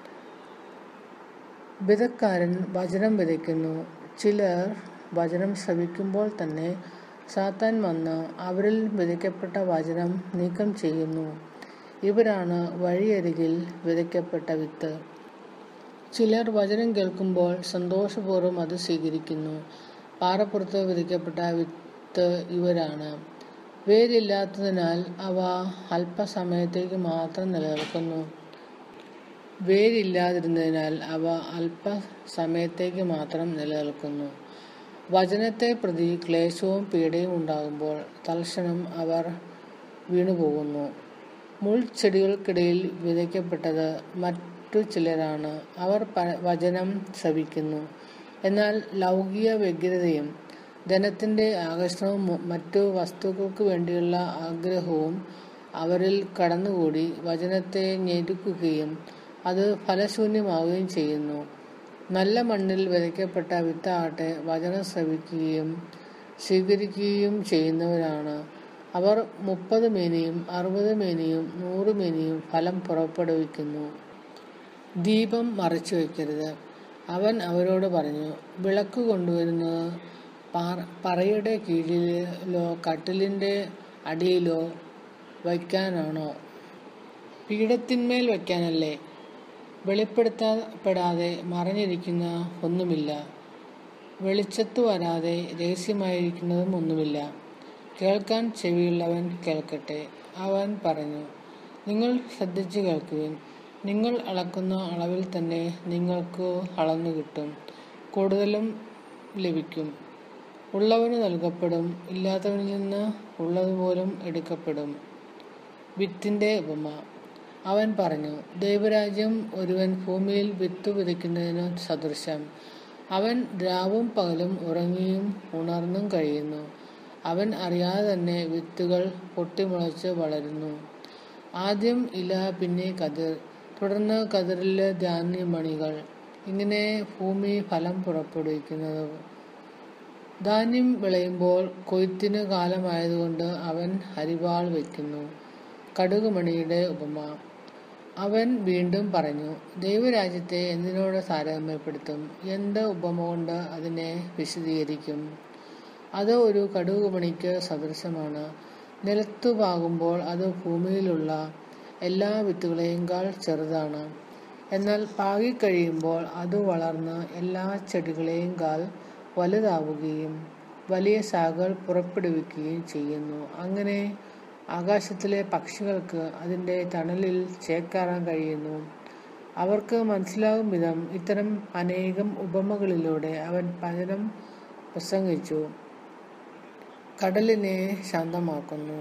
[SPEAKER 1] വിധക്കാരൻ വചനം വിതയ്ക്കുന്നു ചിലർ വചനം ശ്രവിക്കുമ്പോൾ തന്നെ സാത്താൻ വന്ന് അവരിൽ വിതയ്ക്കപ്പെട്ട വചനം നീക്കം ചെയ്യുന്നു ഇവരാണ് വഴിയരികിൽ വിതയ്ക്കപ്പെട്ട വിത്ത് ചിലർ വചനം കേൾക്കുമ്പോൾ സന്തോഷപൂർവ്വം അത് സ്വീകരിക്കുന്നു പാറപ്പുറത്ത് വിതയ്ക്കപ്പെട്ട വിത്ത് ഇവരാണ് വേരില്ലാത്തതിനാൽ അവ അല്പസമയത്തേക്ക് മാത്രം നിലനിൽക്കുന്നു വേരില്ലാതിരുന്നതിനാൽ അവ അല്പസമയത്തേക്ക് മാത്രം നിലനിൽക്കുന്നു വചനത്തെ പ്രതി ക്ലേശവും പീഡയും ഉണ്ടാകുമ്പോൾ തൽക്ഷണം അവർ വീണുപോകുന്നു മുൾച്ചെടികൾക്കിടയിൽ വിതയ്ക്കപ്പെട്ടത് മറ്റു ചിലരാണ് അവർ വചനം ശ്രവിക്കുന്നു എന്നാൽ ലൗകിക വ്യഗ്രതയും ധനത്തിൻ്റെ ആകർഷണവും മറ്റു വസ്തുക്കൾക്ക് വേണ്ടിയുള്ള ആഗ്രഹവും അവരിൽ കടന്നുകൂടി വചനത്തെ ഞെരുക്കുകയും അത് ഫലശൂന്യമാവുകയും ചെയ്യുന്നു നല്ല മണ്ണിൽ വിതയ്ക്കപ്പെട്ട വിത്താകട്ടെ വചനം ശ്രവിക്കുകയും സ്വീകരിക്കുകയും ചെയ്യുന്നവരാണ് അവർ മുപ്പത് മേനിയും അറുപത് മേനിയും നൂറ് മേനിയും ഫലം പുറപ്പെടുവിക്കുന്നു ദീപം മറച്ചു വയ്ക്കരുത് അവൻ അവരോട് പറഞ്ഞു വിളക്ക് കൊണ്ടുവരുന്നത് പറയുടെ കീഴിലോ കട്ടിലിൻ്റെ അടിയിലോ വയ്ക്കാനാണോ പീഠത്തിന്മേൽ വയ്ക്കാനല്ലേ വെളിപ്പെടുത്തപ്പെടാതെ മറഞ്ഞിരിക്കുന്ന ഒന്നുമില്ല വെളിച്ചത്ത് വരാതെ രഹസ്യമായിരിക്കുന്നതും ഒന്നുമില്ല കേൾക്കാൻ ചെവിയുള്ളവൻ കേൾക്കട്ടെ അവൻ പറഞ്ഞു നിങ്ങൾ ശ്രദ്ധിച്ചു കേൾക്കുവിൻ നിങ്ങൾ അളക്കുന്ന അളവിൽ തന്നെ നിങ്ങൾക്ക് അളന്നു കിട്ടും കൂടുതലും ലഭിക്കും ഉള്ളവന് നൽകപ്പെടും ഇല്ലാത്തവനിൽ നിന്ന് ഉള്ളതുപോലും എടുക്കപ്പെടും വിത്തിൻ്റെ ഉപമ അവൻ പറഞ്ഞു ദൈവരാജ്യം ഒരുവൻ ഭൂമിയിൽ വിത്ത് വിതയ്ക്കുന്നതിന് സദൃശം അവൻ രാവും പകലും ഉറങ്ങിയും ഉണർന്നും കഴിയുന്നു അവൻ അറിയാതെ തന്നെ വിത്തുകൾ പൊട്ടിമുളച്ച് വളരുന്നു ആദ്യം ഇല പിന്നെ കതിർ തുടർന്ന് കതിറിലെ ധാന്യമണികൾ ഇങ്ങനെ ഭൂമി ഫലം പുറപ്പെടുവിക്കുന്നത് ധാന്യം വിളയുമ്പോൾ കൊയ്ത്തിന് കാലമായതുകൊണ്ട് അവൻ അരിവാൾ വയ്ക്കുന്നു കടുകുമണിയുടെ ഉപമ അവൻ വീണ്ടും പറഞ്ഞു ദൈവരാജ്യത്തെ എന്തിനോട് താരതമ്യപ്പെടുത്തും എന്ത് ഉപമ കൊണ്ട് അതിനെ വിശദീകരിക്കും അത് ഒരു കടുകുമണിക്ക് സദൃശമാണ് നിലത്തു പാകുമ്പോൾ അത് ഭൂമിയിലുള്ള എല്ലാ വിത്തുകളെയുംകാൾ ചെറുതാണ് എന്നാൽ പാകിക്കഴിയുമ്പോൾ അത് വളർന്ന് എല്ലാ ചെടികളെയുംകാൾ വലുതാവുകയും വലിയ ശാഖകൾ പുറപ്പെടുവിക്കുകയും ചെയ്യുന്നു അങ്ങനെ ആകാശത്തിലെ പക്ഷികൾക്ക് അതിൻ്റെ തണലിൽ ചേക്കാറാൻ കഴിയുന്നു അവർക്ക് മനസ്സിലാകും വിധം ഇത്തരം അനേകം ഉപമകളിലൂടെ അവൻ പലരും പ്രസംഗിച്ചു കടലിനെ ശാന്തമാക്കുന്നു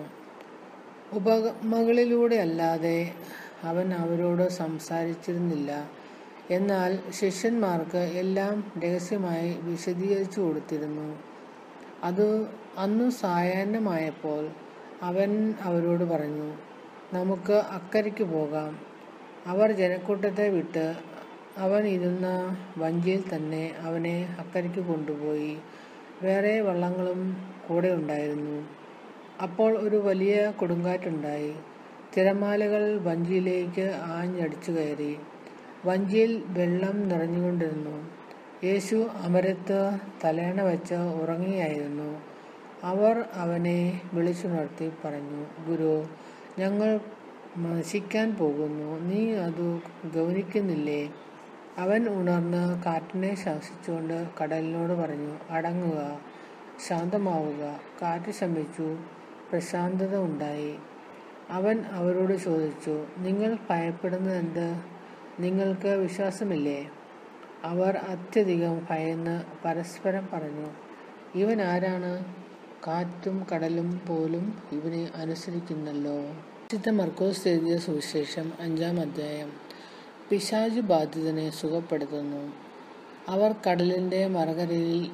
[SPEAKER 1] ഉപമകളിലൂടെ അല്ലാതെ അവൻ അവരോട് സംസാരിച്ചിരുന്നില്ല എന്നാൽ ശിഷ്യന്മാർക്ക് എല്ലാം രഹസ്യമായി വിശദീകരിച്ചു കൊടുത്തിരുന്നു അത് അന്നു സായാഹ്നമായപ്പോൾ അവൻ അവരോട് പറഞ്ഞു നമുക്ക് അക്കരയ്ക്ക് പോകാം അവർ ജനക്കൂട്ടത്തെ വിട്ട് അവൻ ഇരുന്ന വഞ്ചിയിൽ തന്നെ അവനെ അക്കരയ്ക്ക് കൊണ്ടുപോയി വേറെ വള്ളങ്ങളും കൂടെ ഉണ്ടായിരുന്നു അപ്പോൾ ഒരു വലിയ കൊടുങ്കാറ്റുണ്ടായി തിരമാലകൾ വഞ്ചിയിലേക്ക് ആഞ്ഞടിച്ചു കയറി വഞ്ചിയിൽ വെള്ളം നിറഞ്ഞുകൊണ്ടിരുന്നു യേശു അമരത്ത് തലേണ വെച്ച് ഉറങ്ങിയായിരുന്നു അവർ അവനെ വിളിച്ചുണർത്തി പറഞ്ഞു ഗുരു ഞങ്ങൾ നശിക്കാൻ പോകുന്നു നീ അത് ഗൗനിക്കുന്നില്ലേ അവൻ ഉണർന്ന് കാറ്റിനെ ശാസിച്ചുകൊണ്ട് കടലിനോട് പറഞ്ഞു അടങ്ങുക ശാന്തമാവുക കാറ്റ് ശമിച്ചു പ്രശാന്തത ഉണ്ടായി അവൻ അവരോട് ചോദിച്ചു നിങ്ങൾ ഭയപ്പെടുന്നത് എന്ത് നിങ്ങൾക്ക് വിശ്വാസമില്ലേ അവർ അത്യധികം ഭയന്ന് പരസ്പരം പറഞ്ഞു ഇവൻ ആരാണ് കാറ്റും കടലും പോലും ഇവനെ അനുസരിക്കുന്നല്ലോ വിശുദ്ധ മർക്കോസ് എഴുതിയ സുവിശേഷം അഞ്ചാം അധ്യായം പിശാജ് ബാധിതനെ സുഖപ്പെടുത്തുന്നു അവർ കടലിൻ്റെ മറകരയിൽ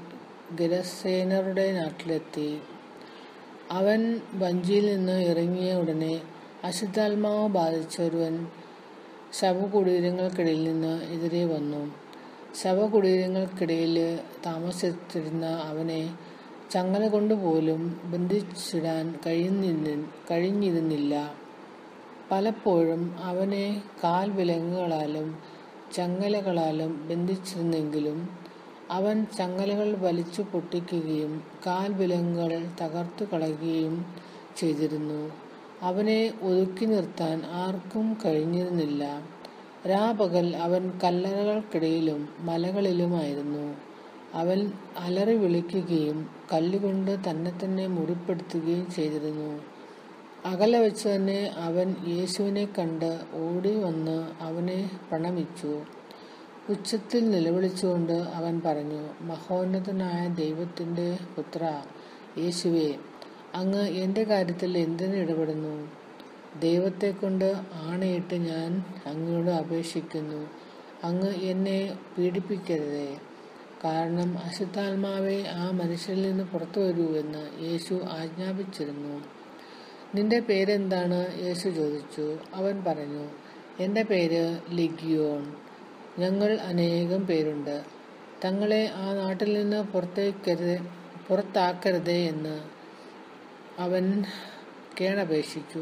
[SPEAKER 1] ഗരസേനറുടെ നാട്ടിലെത്തി അവൻ വഞ്ചിയിൽ നിന്ന് ഇറങ്ങിയ ഉടനെ അശുദ്ധാത്മാവ് ബാധിച്ച ഒരുവൻ ശവകുടീരങ്ങൾക്കിടയിൽ നിന്ന് എതിരെ വന്നു ശവകുടീരങ്ങൾക്കിടയിൽ താമസിച്ചിരുന്ന അവനെ ചങ്ങല കൊണ്ടുപോലും ബന്ധിച്ചിടാൻ കഴിയുന്നില്ല കഴിഞ്ഞിരുന്നില്ല പലപ്പോഴും അവനെ കാൽ വിലങ്ങുകളാലും ചങ്ങലകളാലും ബന്ധിച്ചിരുന്നെങ്കിലും അവൻ ചങ്ങലകൾ വലിച്ചു പൊട്ടിക്കുകയും കാൽ വിലങ്ങുകൾ തകർത്തു കളയുകയും ചെയ്തിരുന്നു അവനെ ഒതുക്കി നിർത്താൻ ആർക്കും കഴിഞ്ഞിരുന്നില്ല രാപകൽ അവൻ കല്ലറകൾക്കിടയിലും മലകളിലുമായിരുന്നു അവൻ അലറി വിളിക്കുകയും കല്ലുകൊണ്ട് തന്നെ തന്നെ മുറിപ്പെടുത്തുകയും ചെയ്തിരുന്നു അകലെ വെച്ച് തന്നെ അവൻ യേശുവിനെ കണ്ട് ഓടി വന്ന് അവനെ പ്രണമിച്ചു ഉച്ചത്തിൽ നിലവിളിച്ചുകൊണ്ട് അവൻ പറഞ്ഞു മഹോന്നതനായ ദൈവത്തിൻ്റെ പുത്ര യേശുവെ അങ്ങ് എൻ്റെ കാര്യത്തിൽ എന്തിനു ഇടപെടുന്നു ദൈവത്തെ കൊണ്ട് ആണയിട്ട് ഞാൻ അങ്ങയോട് അപേക്ഷിക്കുന്നു അങ്ങ് എന്നെ പീഡിപ്പിക്കരുതേ കാരണം അശുദ്ധാത്മാവെ ആ മനുഷ്യരിൽ നിന്ന് പുറത്തു വരൂ എന്ന് യേശു ആജ്ഞാപിച്ചിരുന്നു നിന്റെ പേരെന്താണ് യേശു ചോദിച്ചു അവൻ പറഞ്ഞു എൻ്റെ പേര് ലിഗിയോൺ ഞങ്ങൾ അനേകം പേരുണ്ട് തങ്ങളെ ആ നാട്ടിൽ നിന്ന് പുറത്തേക്കരുത് പുറത്താക്കരുതേ എന്ന് അവൻ കേണപേക്ഷിച്ചു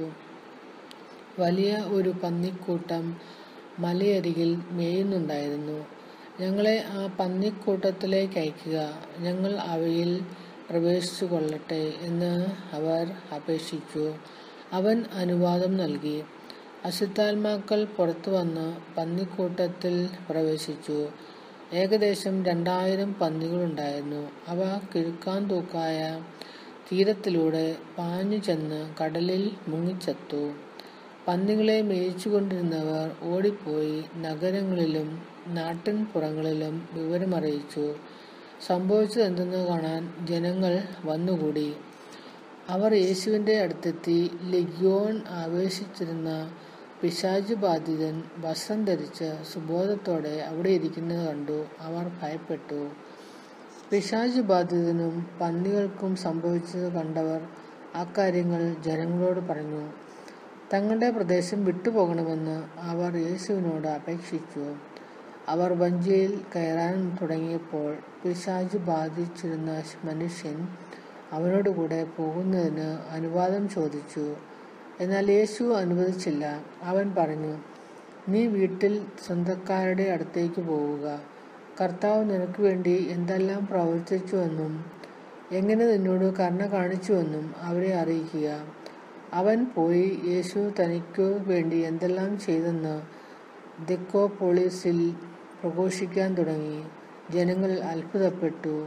[SPEAKER 1] വലിയ ഒരു പന്നിക്കൂട്ടം മലയരികിൽ മേയുന്നുണ്ടായിരുന്നു ഞങ്ങളെ ആ പന്നിക്കൂട്ടത്തിലേക്ക് അയക്കുക ഞങ്ങൾ അവയിൽ പ്രവേശിച്ചു കൊള്ളട്ടെ എന്ന് അവർ അപേക്ഷിച്ചു അവൻ അനുവാദം നൽകി അശുദ്ധാത്മാക്കൾ പുറത്തു വന്ന് പന്നിക്കൂട്ടത്തിൽ പ്രവേശിച്ചു ഏകദേശം രണ്ടായിരം പന്നികളുണ്ടായിരുന്നു അവ കിഴുക്കാൻ തൂക്കായ തീരത്തിലൂടെ പാഞ്ഞു ചെന്ന് കടലിൽ മുങ്ങിച്ചത്തു പന്നികളെ മേയിച്ചുകൊണ്ടിരുന്നവർ ഓടിപ്പോയി നഗരങ്ങളിലും നാട്ടിൻ പുറങ്ങളിലും വിവരമറിയിച്ചു സംഭവിച്ചതെന്തെന്ന് കാണാൻ ജനങ്ങൾ വന്നുകൂടി അവർ യേശുവിൻ്റെ അടുത്തെത്തി ലഗ്യോൺ ആവേശിച്ചിരുന്ന പിശാജ് ബാധിതൻ വസ്ത്രം ധരിച്ച് സുബോധത്തോടെ അവിടെ ഇരിക്കുന്നത് കണ്ടു അവർ ഭയപ്പെട്ടു പിശാജ് ബാധിതനും പന്നികൾക്കും സംഭവിച്ചത് കണ്ടവർ അക്കാര്യങ്ങൾ ജനങ്ങളോട് പറഞ്ഞു തങ്ങളുടെ പ്രദേശം വിട്ടുപോകണമെന്ന് അവർ യേശുവിനോട് അപേക്ഷിച്ചു അവർ വഞ്ചിയിൽ കയറാൻ തുടങ്ങിയപ്പോൾ പിശാജ് ബാധിച്ചിരുന്ന മനുഷ്യൻ അവനോട് കൂടെ പോകുന്നതിന് അനുവാദം ചോദിച്ചു എന്നാൽ യേശു അനുവദിച്ചില്ല അവൻ പറഞ്ഞു നീ വീട്ടിൽ സ്വന്തക്കാരുടെ അടുത്തേക്ക് പോവുക കർത്താവ് നിനക്ക് വേണ്ടി എന്തെല്ലാം പ്രവർത്തിച്ചുവെന്നും എങ്ങനെ നിന്നോട് കരുണ കാണിച്ചുവെന്നും അവരെ അറിയിക്കുക അവൻ പോയി യേശു തനിക്കു വേണ്ടി എന്തെല്ലാം ചെയ്തെന്ന് ദെക്കോപോളിസിൽ പ്രഘോഷിക്കാൻ തുടങ്ങി ജനങ്ങൾ അത്ഭുതപ്പെട്ടു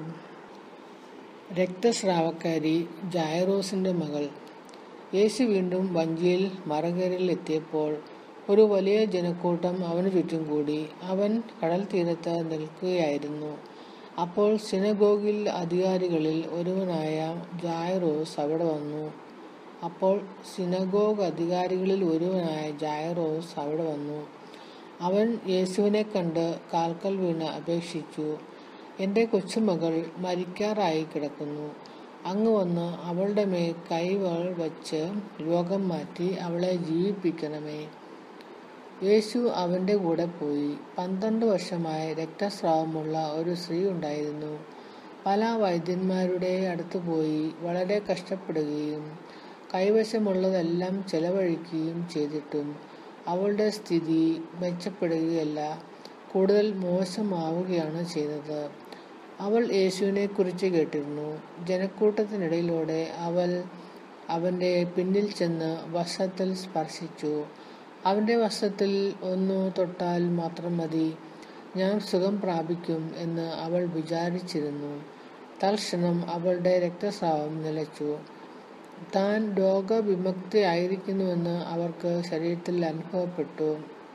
[SPEAKER 1] രക്തസ്രാവക്കാരി ജായറോസിന്റെ മകൾ യേശു വീണ്ടും വഞ്ചിയിൽ മറകരയിൽ എത്തിയപ്പോൾ ഒരു വലിയ ജനക്കൂട്ടം അവന് ചുറ്റും കൂടി അവൻ കടൽ തീരത്ത് നിൽക്കുകയായിരുന്നു അപ്പോൾ സിനഗോഗിൽ അധികാരികളിൽ ഒരുവനായ ജായറോസ് അവിടെ വന്നു അപ്പോൾ സിനഗോഗ് അധികാരികളിൽ ഒരുവനായ ജായറോസ് അവിടെ വന്നു അവൻ യേശുവിനെ കണ്ട് കാൽക്കൽ വീണ് അപേക്ഷിച്ചു എൻ്റെ കൊച്ചുമകൾ മരിക്കാറായി കിടക്കുന്നു അങ്ങ് വന്ന് അവളുടെ മേൽ കൈകൾ വച്ച് രോഗം മാറ്റി അവളെ ജീവിപ്പിക്കണമേ യേശു അവൻ്റെ കൂടെ പോയി പന്ത്രണ്ട് വർഷമായി രക്തസ്രാവമുള്ള ഒരു സ്ത്രീ ഉണ്ടായിരുന്നു പല വൈദ്യന്മാരുടെ അടുത്ത് പോയി വളരെ കഷ്ടപ്പെടുകയും കൈവശമുള്ളതെല്ലാം ചെലവഴിക്കുകയും ചെയ്തിട്ടും അവളുടെ സ്ഥിതി മെച്ചപ്പെടുകയല്ല കൂടുതൽ മോശമാവുകയാണ് ചെയ്തത് അവൾ യേശുവിനെ കുറിച്ച് കേട്ടിരുന്നു ജനക്കൂട്ടത്തിനിടയിലൂടെ അവൾ അവൻ്റെ പിന്നിൽ ചെന്ന് വസ്ത്രത്തിൽ സ്പർശിച്ചു അവൻ്റെ വസ്ത്രത്തിൽ ഒന്നു തൊട്ടാൽ മാത്രം മതി ഞാൻ സുഖം പ്രാപിക്കും എന്ന് അവൾ വിചാരിച്ചിരുന്നു തൽക്ഷണം അവളുടെ രക്തസ്രാവം നിലച്ചു താൻ രോഗവിമുക്തയായിരിക്കുന്നുവെന്ന് അവർക്ക് ശരീരത്തിൽ അനുഭവപ്പെട്ടു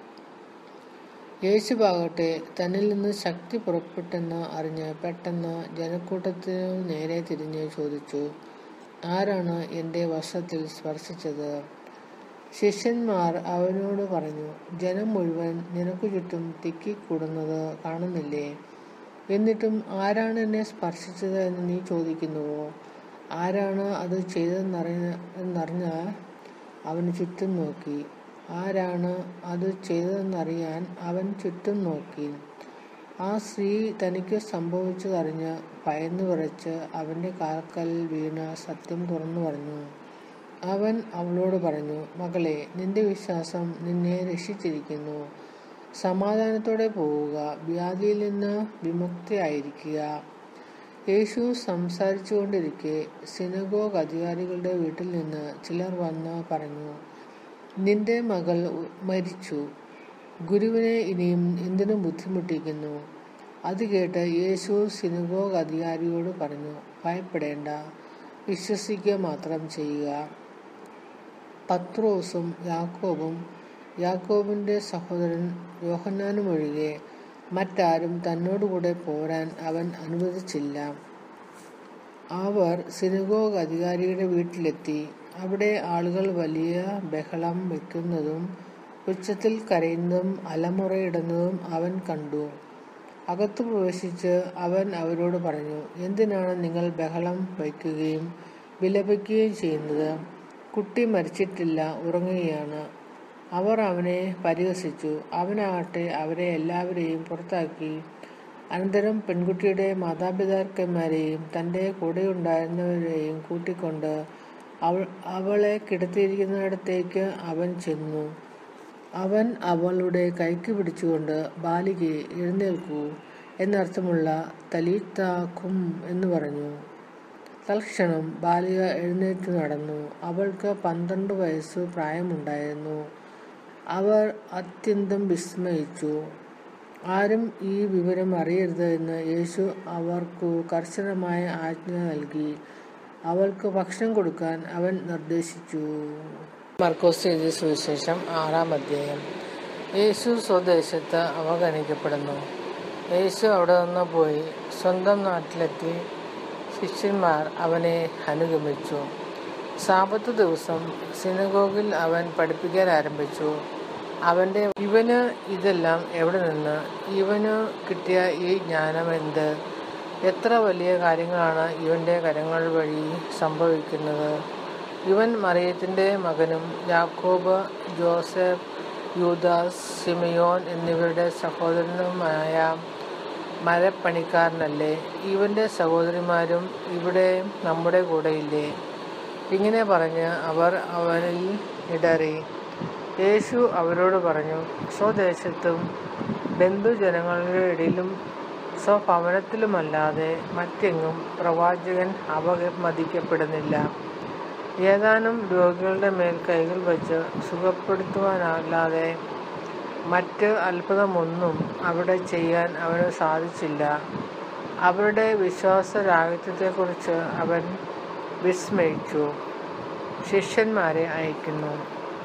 [SPEAKER 1] യേശുവാകട്ടെ തന്നിൽ നിന്ന് ശക്തി പുറപ്പെട്ടെന്ന് അറിഞ്ഞ് പെട്ടെന്ന് ജനക്കൂട്ടത്തിനു നേരെ തിരിഞ്ഞ് ചോദിച്ചു ആരാണ് എൻ്റെ വസ്ത്രത്തിൽ സ്പർശിച്ചത് ശിഷ്യന്മാർ അവനോട് പറഞ്ഞു ജനം മുഴുവൻ നിനക്കു ചുറ്റും തിക്കിക്കൂടുന്നത് കാണുന്നില്ലേ എന്നിട്ടും ആരാണ് എന്നെ സ്പർശിച്ചത് എന്ന് നീ ചോദിക്കുന്നുവോ ആരാണ് അത് ചെയ്തതെന്നറിഞ്ഞ എന്നറിഞ്ഞ അവന് ചുറ്റും നോക്കി ആരാണ് അത് ചെയ്തതെന്നറിയാൻ അവൻ ചുറ്റും നോക്കി ആ സ്ത്രീ തനിക്ക് സംഭവിച്ചതറിഞ്ഞ് ഭയന്നു വിറച്ച് അവൻ്റെ കാൽക്കൽ വീണ് സത്യം തുറന്നു പറഞ്ഞു അവൻ അവളോട് പറഞ്ഞു മകളെ നിന്റെ വിശ്വാസം നിന്നെ രക്ഷിച്ചിരിക്കുന്നു സമാധാനത്തോടെ പോവുക വ്യാധിയിൽ നിന്ന് വിമുക്തയായിരിക്കുക യേശു സംസാരിച്ചുകൊണ്ടിരിക്കെ സിനഗോഗ് അധികാരികളുടെ വീട്ടിൽ നിന്ന് ചിലർ വന്ന് പറഞ്ഞു നിന്റെ മകൾ മരിച്ചു ഗുരുവിനെ ഇനിയും എന്തിനു ബുദ്ധിമുട്ടിക്കുന്നു അത് കേട്ട് യേശു സിനഗോഗ് അധികാരിയോട് പറഞ്ഞു ഭയപ്പെടേണ്ട വിശ്വസിക്കുക മാത്രം ചെയ്യുക പത്രോസും യാക്കോബും യാക്കോബിൻ്റെ സഹോദരൻ യോഹന്നാനും ഒഴികെ മറ്റാരും തന്നോടുകൂടെ പോരാൻ അവൻ അനുവദിച്ചില്ല അവർ സിനഗോഗ് അധികാരിയുടെ വീട്ടിലെത്തി അവിടെ ആളുകൾ വലിയ ബഹളം വയ്ക്കുന്നതും ഉച്ചത്തിൽ കരയുന്നതും അലമുറയിടുന്നതും അവൻ കണ്ടു അകത്തു പ്രവേശിച്ച് അവൻ അവരോട് പറഞ്ഞു എന്തിനാണ് നിങ്ങൾ ബഹളം വയ്ക്കുകയും വിലപിക്കുകയും ചെയ്യുന്നത് കുട്ടി മരിച്ചിട്ടില്ല ഉറങ്ങുകയാണ് അവർ അവനെ പരിഹസിച്ചു അവനാകട്ടെ അവരെ എല്ലാവരെയും പുറത്താക്കി അനന്തരം പെൺകുട്ടിയുടെ മാതാപിതാക്കന്മാരെയും തൻ്റെ കൂടെയുണ്ടായിരുന്നവരെയും കൂട്ടിക്കൊണ്ട് അവൾ അവളെ കിടത്തിയിരിക്കുന്നിടത്തേക്ക് അവൻ ചെന്നു അവൻ അവളുടെ കൈക്ക് പിടിച്ചുകൊണ്ട് ബാലികയെ എഴുന്നേൽക്കൂ എന്നർത്ഥമുള്ള തലീത്താഖും എന്ന് പറഞ്ഞു തൽക്ഷണം ബാലിക എഴുന്നേറ്റ് നടന്നു അവൾക്ക് പന്ത്രണ്ട് വയസ്സ് പ്രായമുണ്ടായിരുന്നു അവർ അത്യന്തം വിസ്മയിച്ചു ആരും ഈ വിവരം അറിയരുത് എന്ന് യേശു അവർക്കു കർശനമായ ആജ്ഞ നൽകി അവൾക്ക് ഭക്ഷണം കൊടുക്കാൻ അവൻ നിർദ്ദേശിച്ചു മർക്കോസ് എഴുതിയ സുവിശേഷം ആറാം അധ്യായം യേശു സ്വദേശത്ത് അവഗണിക്കപ്പെടുന്നു യേശു അവിടെ നിന്ന് പോയി സ്വന്തം നാട്ടിലെത്തി ശിഷ്യന്മാർ അവനെ അനുഗമിച്ചു സാപത്ത് ദിവസം സിനഗോഗിൽ അവൻ പഠിപ്പിക്കാൻ ആരംഭിച്ചു അവൻ്റെ ഇവന് ഇതെല്ലാം എവിടെ നിന്ന് ഇവന് കിട്ടിയ ഈ ജ്ഞാനം എന്ത് എത്ര വലിയ കാര്യങ്ങളാണ് ഇവൻ്റെ കരങ്ങൾ വഴി സംഭവിക്കുന്നത് ഇവൻ മറിയത്തിൻ്റെ മകനും യാക്കോബ് ജോസഫ് യൂദാസ് സിമിയോൻ എന്നിവരുടെ സഹോദരനുമായ മരപ്പണിക്കാരനല്ലേ ഇവൻ്റെ സഹോദരിമാരും ഇവിടെ നമ്മുടെ കൂടെയില്ലേ ഇങ്ങനെ പറഞ്ഞ് അവർ അവനിൽ ഇടറി യേശു അവരോട് പറഞ്ഞു സ്വദേശത്തും ബന്ധുജനങ്ങളുടെ ഇടയിലും സ്വഭവനത്തിലുമല്ലാതെ മറ്റെങ്ങും പ്രവാചകൻ അപമതിക്കപ്പെടുന്നില്ല ഏതാനും രോഗികളുടെ മേൽ കൈകൾ വച്ച് സുഖപ്പെടുത്തുവാനല്ലാതെ മറ്റ് അത്ഭുതമൊന്നും അവിടെ ചെയ്യാൻ അവന് സാധിച്ചില്ല അവരുടെ വിശ്വാസരാഹിത്യത്തെക്കുറിച്ച് അവൻ വിസ്മയിച്ചു ശിഷ്യന്മാരെ അയക്കുന്നു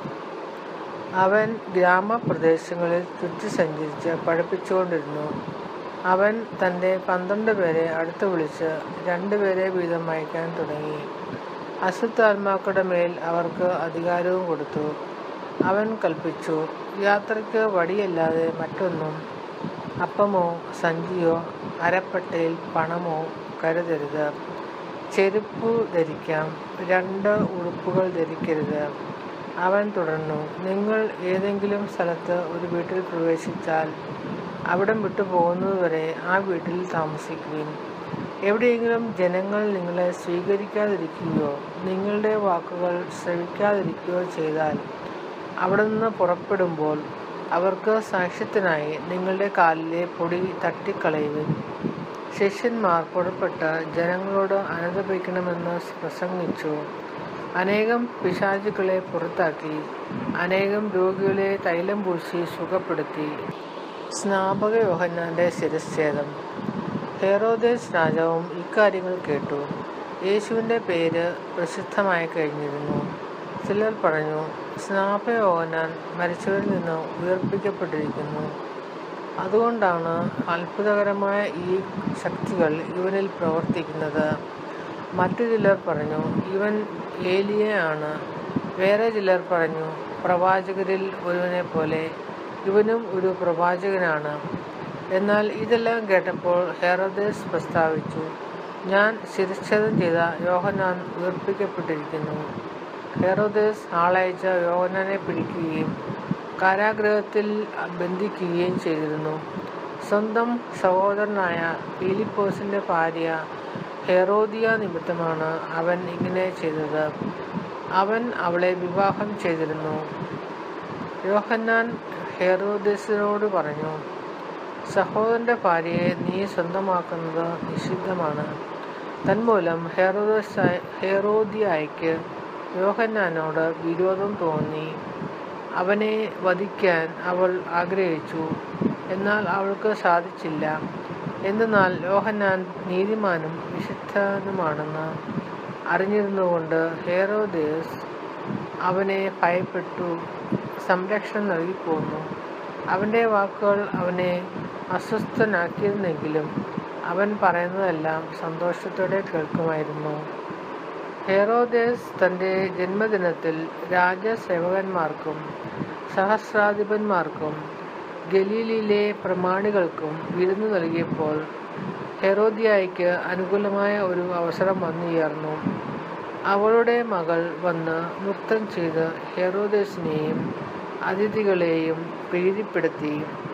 [SPEAKER 1] അവൻ ഗ്രാമപ്രദേശങ്ങളിൽ ചുറ്റി സഞ്ചരിച്ച് പഠിപ്പിച്ചുകൊണ്ടിരുന്നു അവൻ തൻ്റെ പന്ത്രണ്ട് പേരെ അടുത്ത് വിളിച്ച് രണ്ടുപേരെ വീതം അയക്കാൻ തുടങ്ങി അശുദ്ധാത്മാക്കളുടെ മേൽ അവർക്ക് അധികാരവും കൊടുത്തു അവൻ കൽപ്പിച്ചു യാത്രയ്ക്ക് വടിയല്ലാതെ മറ്റൊന്നും അപ്പമോ സഞ്ചിയോ അരപ്പട്ടയിൽ പണമോ കരുതരുത് ചെരുപ്പ് ധരിക്കാം രണ്ട് ഉടുപ്പുകൾ ധരിക്കരുത് അവൻ തുടർന്നു നിങ്ങൾ ഏതെങ്കിലും സ്ഥലത്ത് ഒരു വീട്ടിൽ പ്രവേശിച്ചാൽ അവിടം വിട്ടു പോകുന്നതുവരെ ആ വീട്ടിൽ താമസിക്കുകയും എവിടെയെങ്കിലും ജനങ്ങൾ നിങ്ങളെ സ്വീകരിക്കാതിരിക്കുകയോ നിങ്ങളുടെ വാക്കുകൾ ശ്രവിക്കാതിരിക്കുകയോ ചെയ്താൽ അവിടെ നിന്ന് പുറപ്പെടുമ്പോൾ അവർക്ക് സാക്ഷ്യത്തിനായി നിങ്ങളുടെ കാലിലെ പൊടി തട്ടിക്കളയുവിൻ ശിഷ്യന്മാർ പുറപ്പെട്ട് ജനങ്ങളോട് അനുദപിക്കണമെന്ന് പ്രസംഗിച്ചു അനേകം പിശാചുക്കളെ പുറത്താക്കി അനേകം രോഗികളെ തൈലം പൂശി സുഖപ്പെടുത്തി സ്നാപക യോഹന്നാന്റെ ശിരച്ഛേദം ഹെറോദേസ് രാജാവും ഇക്കാര്യങ്ങൾ കേട്ടു യേശുവിൻ്റെ പേര് പ്രസിദ്ധമായി കഴിഞ്ഞിരുന്നു ചിലർ പറഞ്ഞു സ്നാപക യോഹന്നാൻ മരിച്ചവരിൽ നിന്ന് ഉയർപ്പിക്കപ്പെട്ടിരിക്കുന്നു അതുകൊണ്ടാണ് അത്ഭുതകരമായ ഈ ശക്തികൾ ഇവനിൽ പ്രവർത്തിക്കുന്നത് മറ്റു ചിലർ പറഞ്ഞു ഇവൻ ഏലിയയാണ് വേറെ ചിലർ പറഞ്ഞു പ്രവാചകരിൽ ഒരുവനെ പോലെ ഇവനും ഒരു പ്രവാചകനാണ് എന്നാൽ ഇതെല്ലാം കേട്ടപ്പോൾ ഹെറോദേസ് പ്രസ്താവിച്ചു ഞാൻ ശിരച്ഛേദം ചെയ്ത യോഹന്നാൻ ഉയർപ്പിക്കപ്പെട്ടിരിക്കുന്നു ഹെറോദേസ് ആളയച്ച യോഹന്നാനെ പിടിക്കുകയും കാരാഗൃഹത്തിൽ ബന്ധിക്കുകയും ചെയ്തിരുന്നു സ്വന്തം സഹോദരനായ ഫിലിപ്പോസിന്റെ ഭാര്യ ഹെറോദിയ നിമിത്തമാണ് അവൻ ഇങ്ങനെ ചെയ്തത് അവൻ അവളെ വിവാഹം ചെയ്തിരുന്നു യോഹന്നാൻ ഹെറോദേസിനോട് പറഞ്ഞു സഹോദരന്റെ ഭാര്യയെ നീ സ്വന്തമാക്കുന്നത് നിഷിദ്ധമാണ് തന്മൂലം ഹെറോദോസ് ഹെറോദിയായ്ക്ക് യോഹന്നാനോട് വിരോധം തോന്നി അവനെ വധിക്കാൻ അവൾ ആഗ്രഹിച്ചു എന്നാൽ അവൾക്ക് സാധിച്ചില്ല എന്തെന്നാൽ യോഹന്നാൻ നീതിമാനും വിശുദ്ധനുമാണെന്ന് അറിഞ്ഞിരുന്നുകൊണ്ട് ഹേറോദേസ് അവനെ ഭയപ്പെട്ടു സംരക്ഷണം നൽകിപ്പോന്നു അവൻ്റെ വാക്കുകൾ അവനെ അസ്വസ്ഥനാക്കിയിരുന്നെങ്കിലും അവൻ പറയുന്നതെല്ലാം സന്തോഷത്തോടെ കേൾക്കുമായിരുന്നു ഹെറോദേസ് തൻ്റെ ജന്മദിനത്തിൽ രാജസേവകന്മാർക്കും സഹസ്രാധിപന്മാർക്കും ഗലീലിലെ പ്രമാണികൾക്കും വിരുന്നു നൽകിയപ്പോൾ ഹെറോദിയായ്ക്ക് അനുകൂലമായ ഒരു അവസരം വന്നുയർന്നു അവളുടെ മകൾ വന്ന് നൃത്തം ചെയ്ത് ഹെറോദേസിനെയും അതിഥികളെയും പ്രീതിപ്പെടുത്തി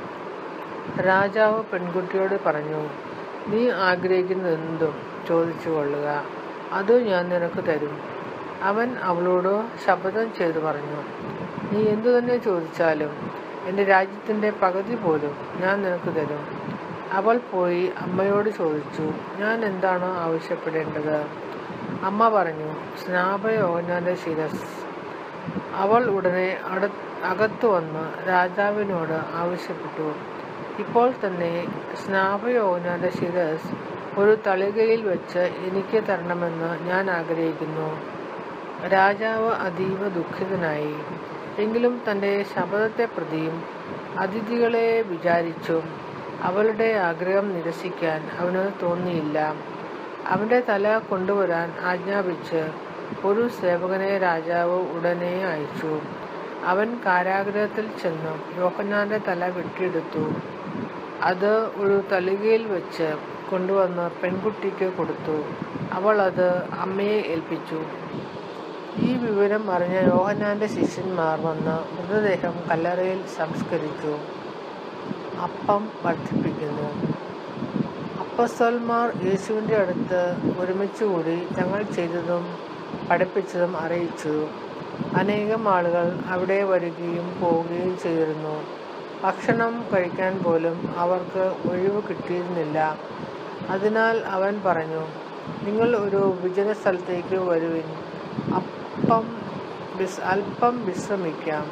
[SPEAKER 1] രാജാവ് പെൺകുട്ടിയോട് പറഞ്ഞു നീ ആഗ്രഹിക്കുന്നതെന്തും ചോദിച്ചു കൊള്ളുക അത് ഞാൻ നിനക്ക് തരും അവൻ അവളോട് ശപഥം ചെയ്തു പറഞ്ഞു നീ എന്തു തന്നെ ചോദിച്ചാലും എൻ്റെ രാജ്യത്തിൻ്റെ പകുതി പോലും ഞാൻ നിനക്ക് തരും അവൾ പോയി അമ്മയോട് ചോദിച്ചു ഞാൻ എന്താണ് ആവശ്യപ്പെടേണ്ടത് അമ്മ പറഞ്ഞു സ്നാപയോനാന്റെ ശിരസ് അവൾ ഉടനെ അട അകത്തു വന്ന് രാജാവിനോട് ആവശ്യപ്പെട്ടു ഇപ്പോൾ തന്നെ സ്നാപയോനാന്റെ ശിരസ് ഒരു തളികയിൽ വെച്ച് എനിക്ക് തരണമെന്ന് ഞാൻ ആഗ്രഹിക്കുന്നു രാജാവ് അതീവ ദുഃഖിതനായി എങ്കിലും തൻ്റെ ശപഥത്തെ പ്രതിയും അതിഥികളെ വിചാരിച്ചും അവളുടെ ആഗ്രഹം നിരസിക്കാൻ അവന് തോന്നിയില്ല അവൻ്റെ തല കൊണ്ടുവരാൻ ആജ്ഞാപിച്ച് ഒരു സേവകനെ രാജാവ് ഉടനെ അയച്ചു അവൻ കാരാഗ്രഹത്തിൽ ചെന്ന് യോഹന്നാന്റെ തല വെട്ടിയെടുത്തു അത് ഒരു തളികയിൽ വെച്ച് കൊണ്ടുവന്ന് പെൺകുട്ടിക്ക് കൊടുത്തു അവൾ അത് അമ്മയെ ഏൽപ്പിച്ചു ഈ വിവരം അറിഞ്ഞ യോഹന്നാന്റെ ശിഷ്യന്മാർ വന്ന് മൃതദേഹം കല്ലറയിൽ സംസ്കരിച്ചു അപ്പം വർദ്ധിപ്പിക്കുന്നു അപ്പസ്തോന്മാർ യേശുവിൻ്റെ അടുത്ത് ഒരുമിച്ച് കൂടി തങ്ങൾ ചെയ്തതും പഠിപ്പിച്ചതും അറിയിച്ചു അനേകം ആളുകൾ അവിടെ വരികയും പോവുകയും ചെയ്തിരുന്നു ഭക്ഷണം കഴിക്കാൻ പോലും അവർക്ക് ഒഴിവ് കിട്ടിയിരുന്നില്ല അതിനാൽ അവൻ പറഞ്ഞു നിങ്ങൾ ഒരു വിജന സ്ഥലത്തേക്ക് വരുവിൻ അപ്പം വിസ് അല്പം വിശ്രമിക്കാം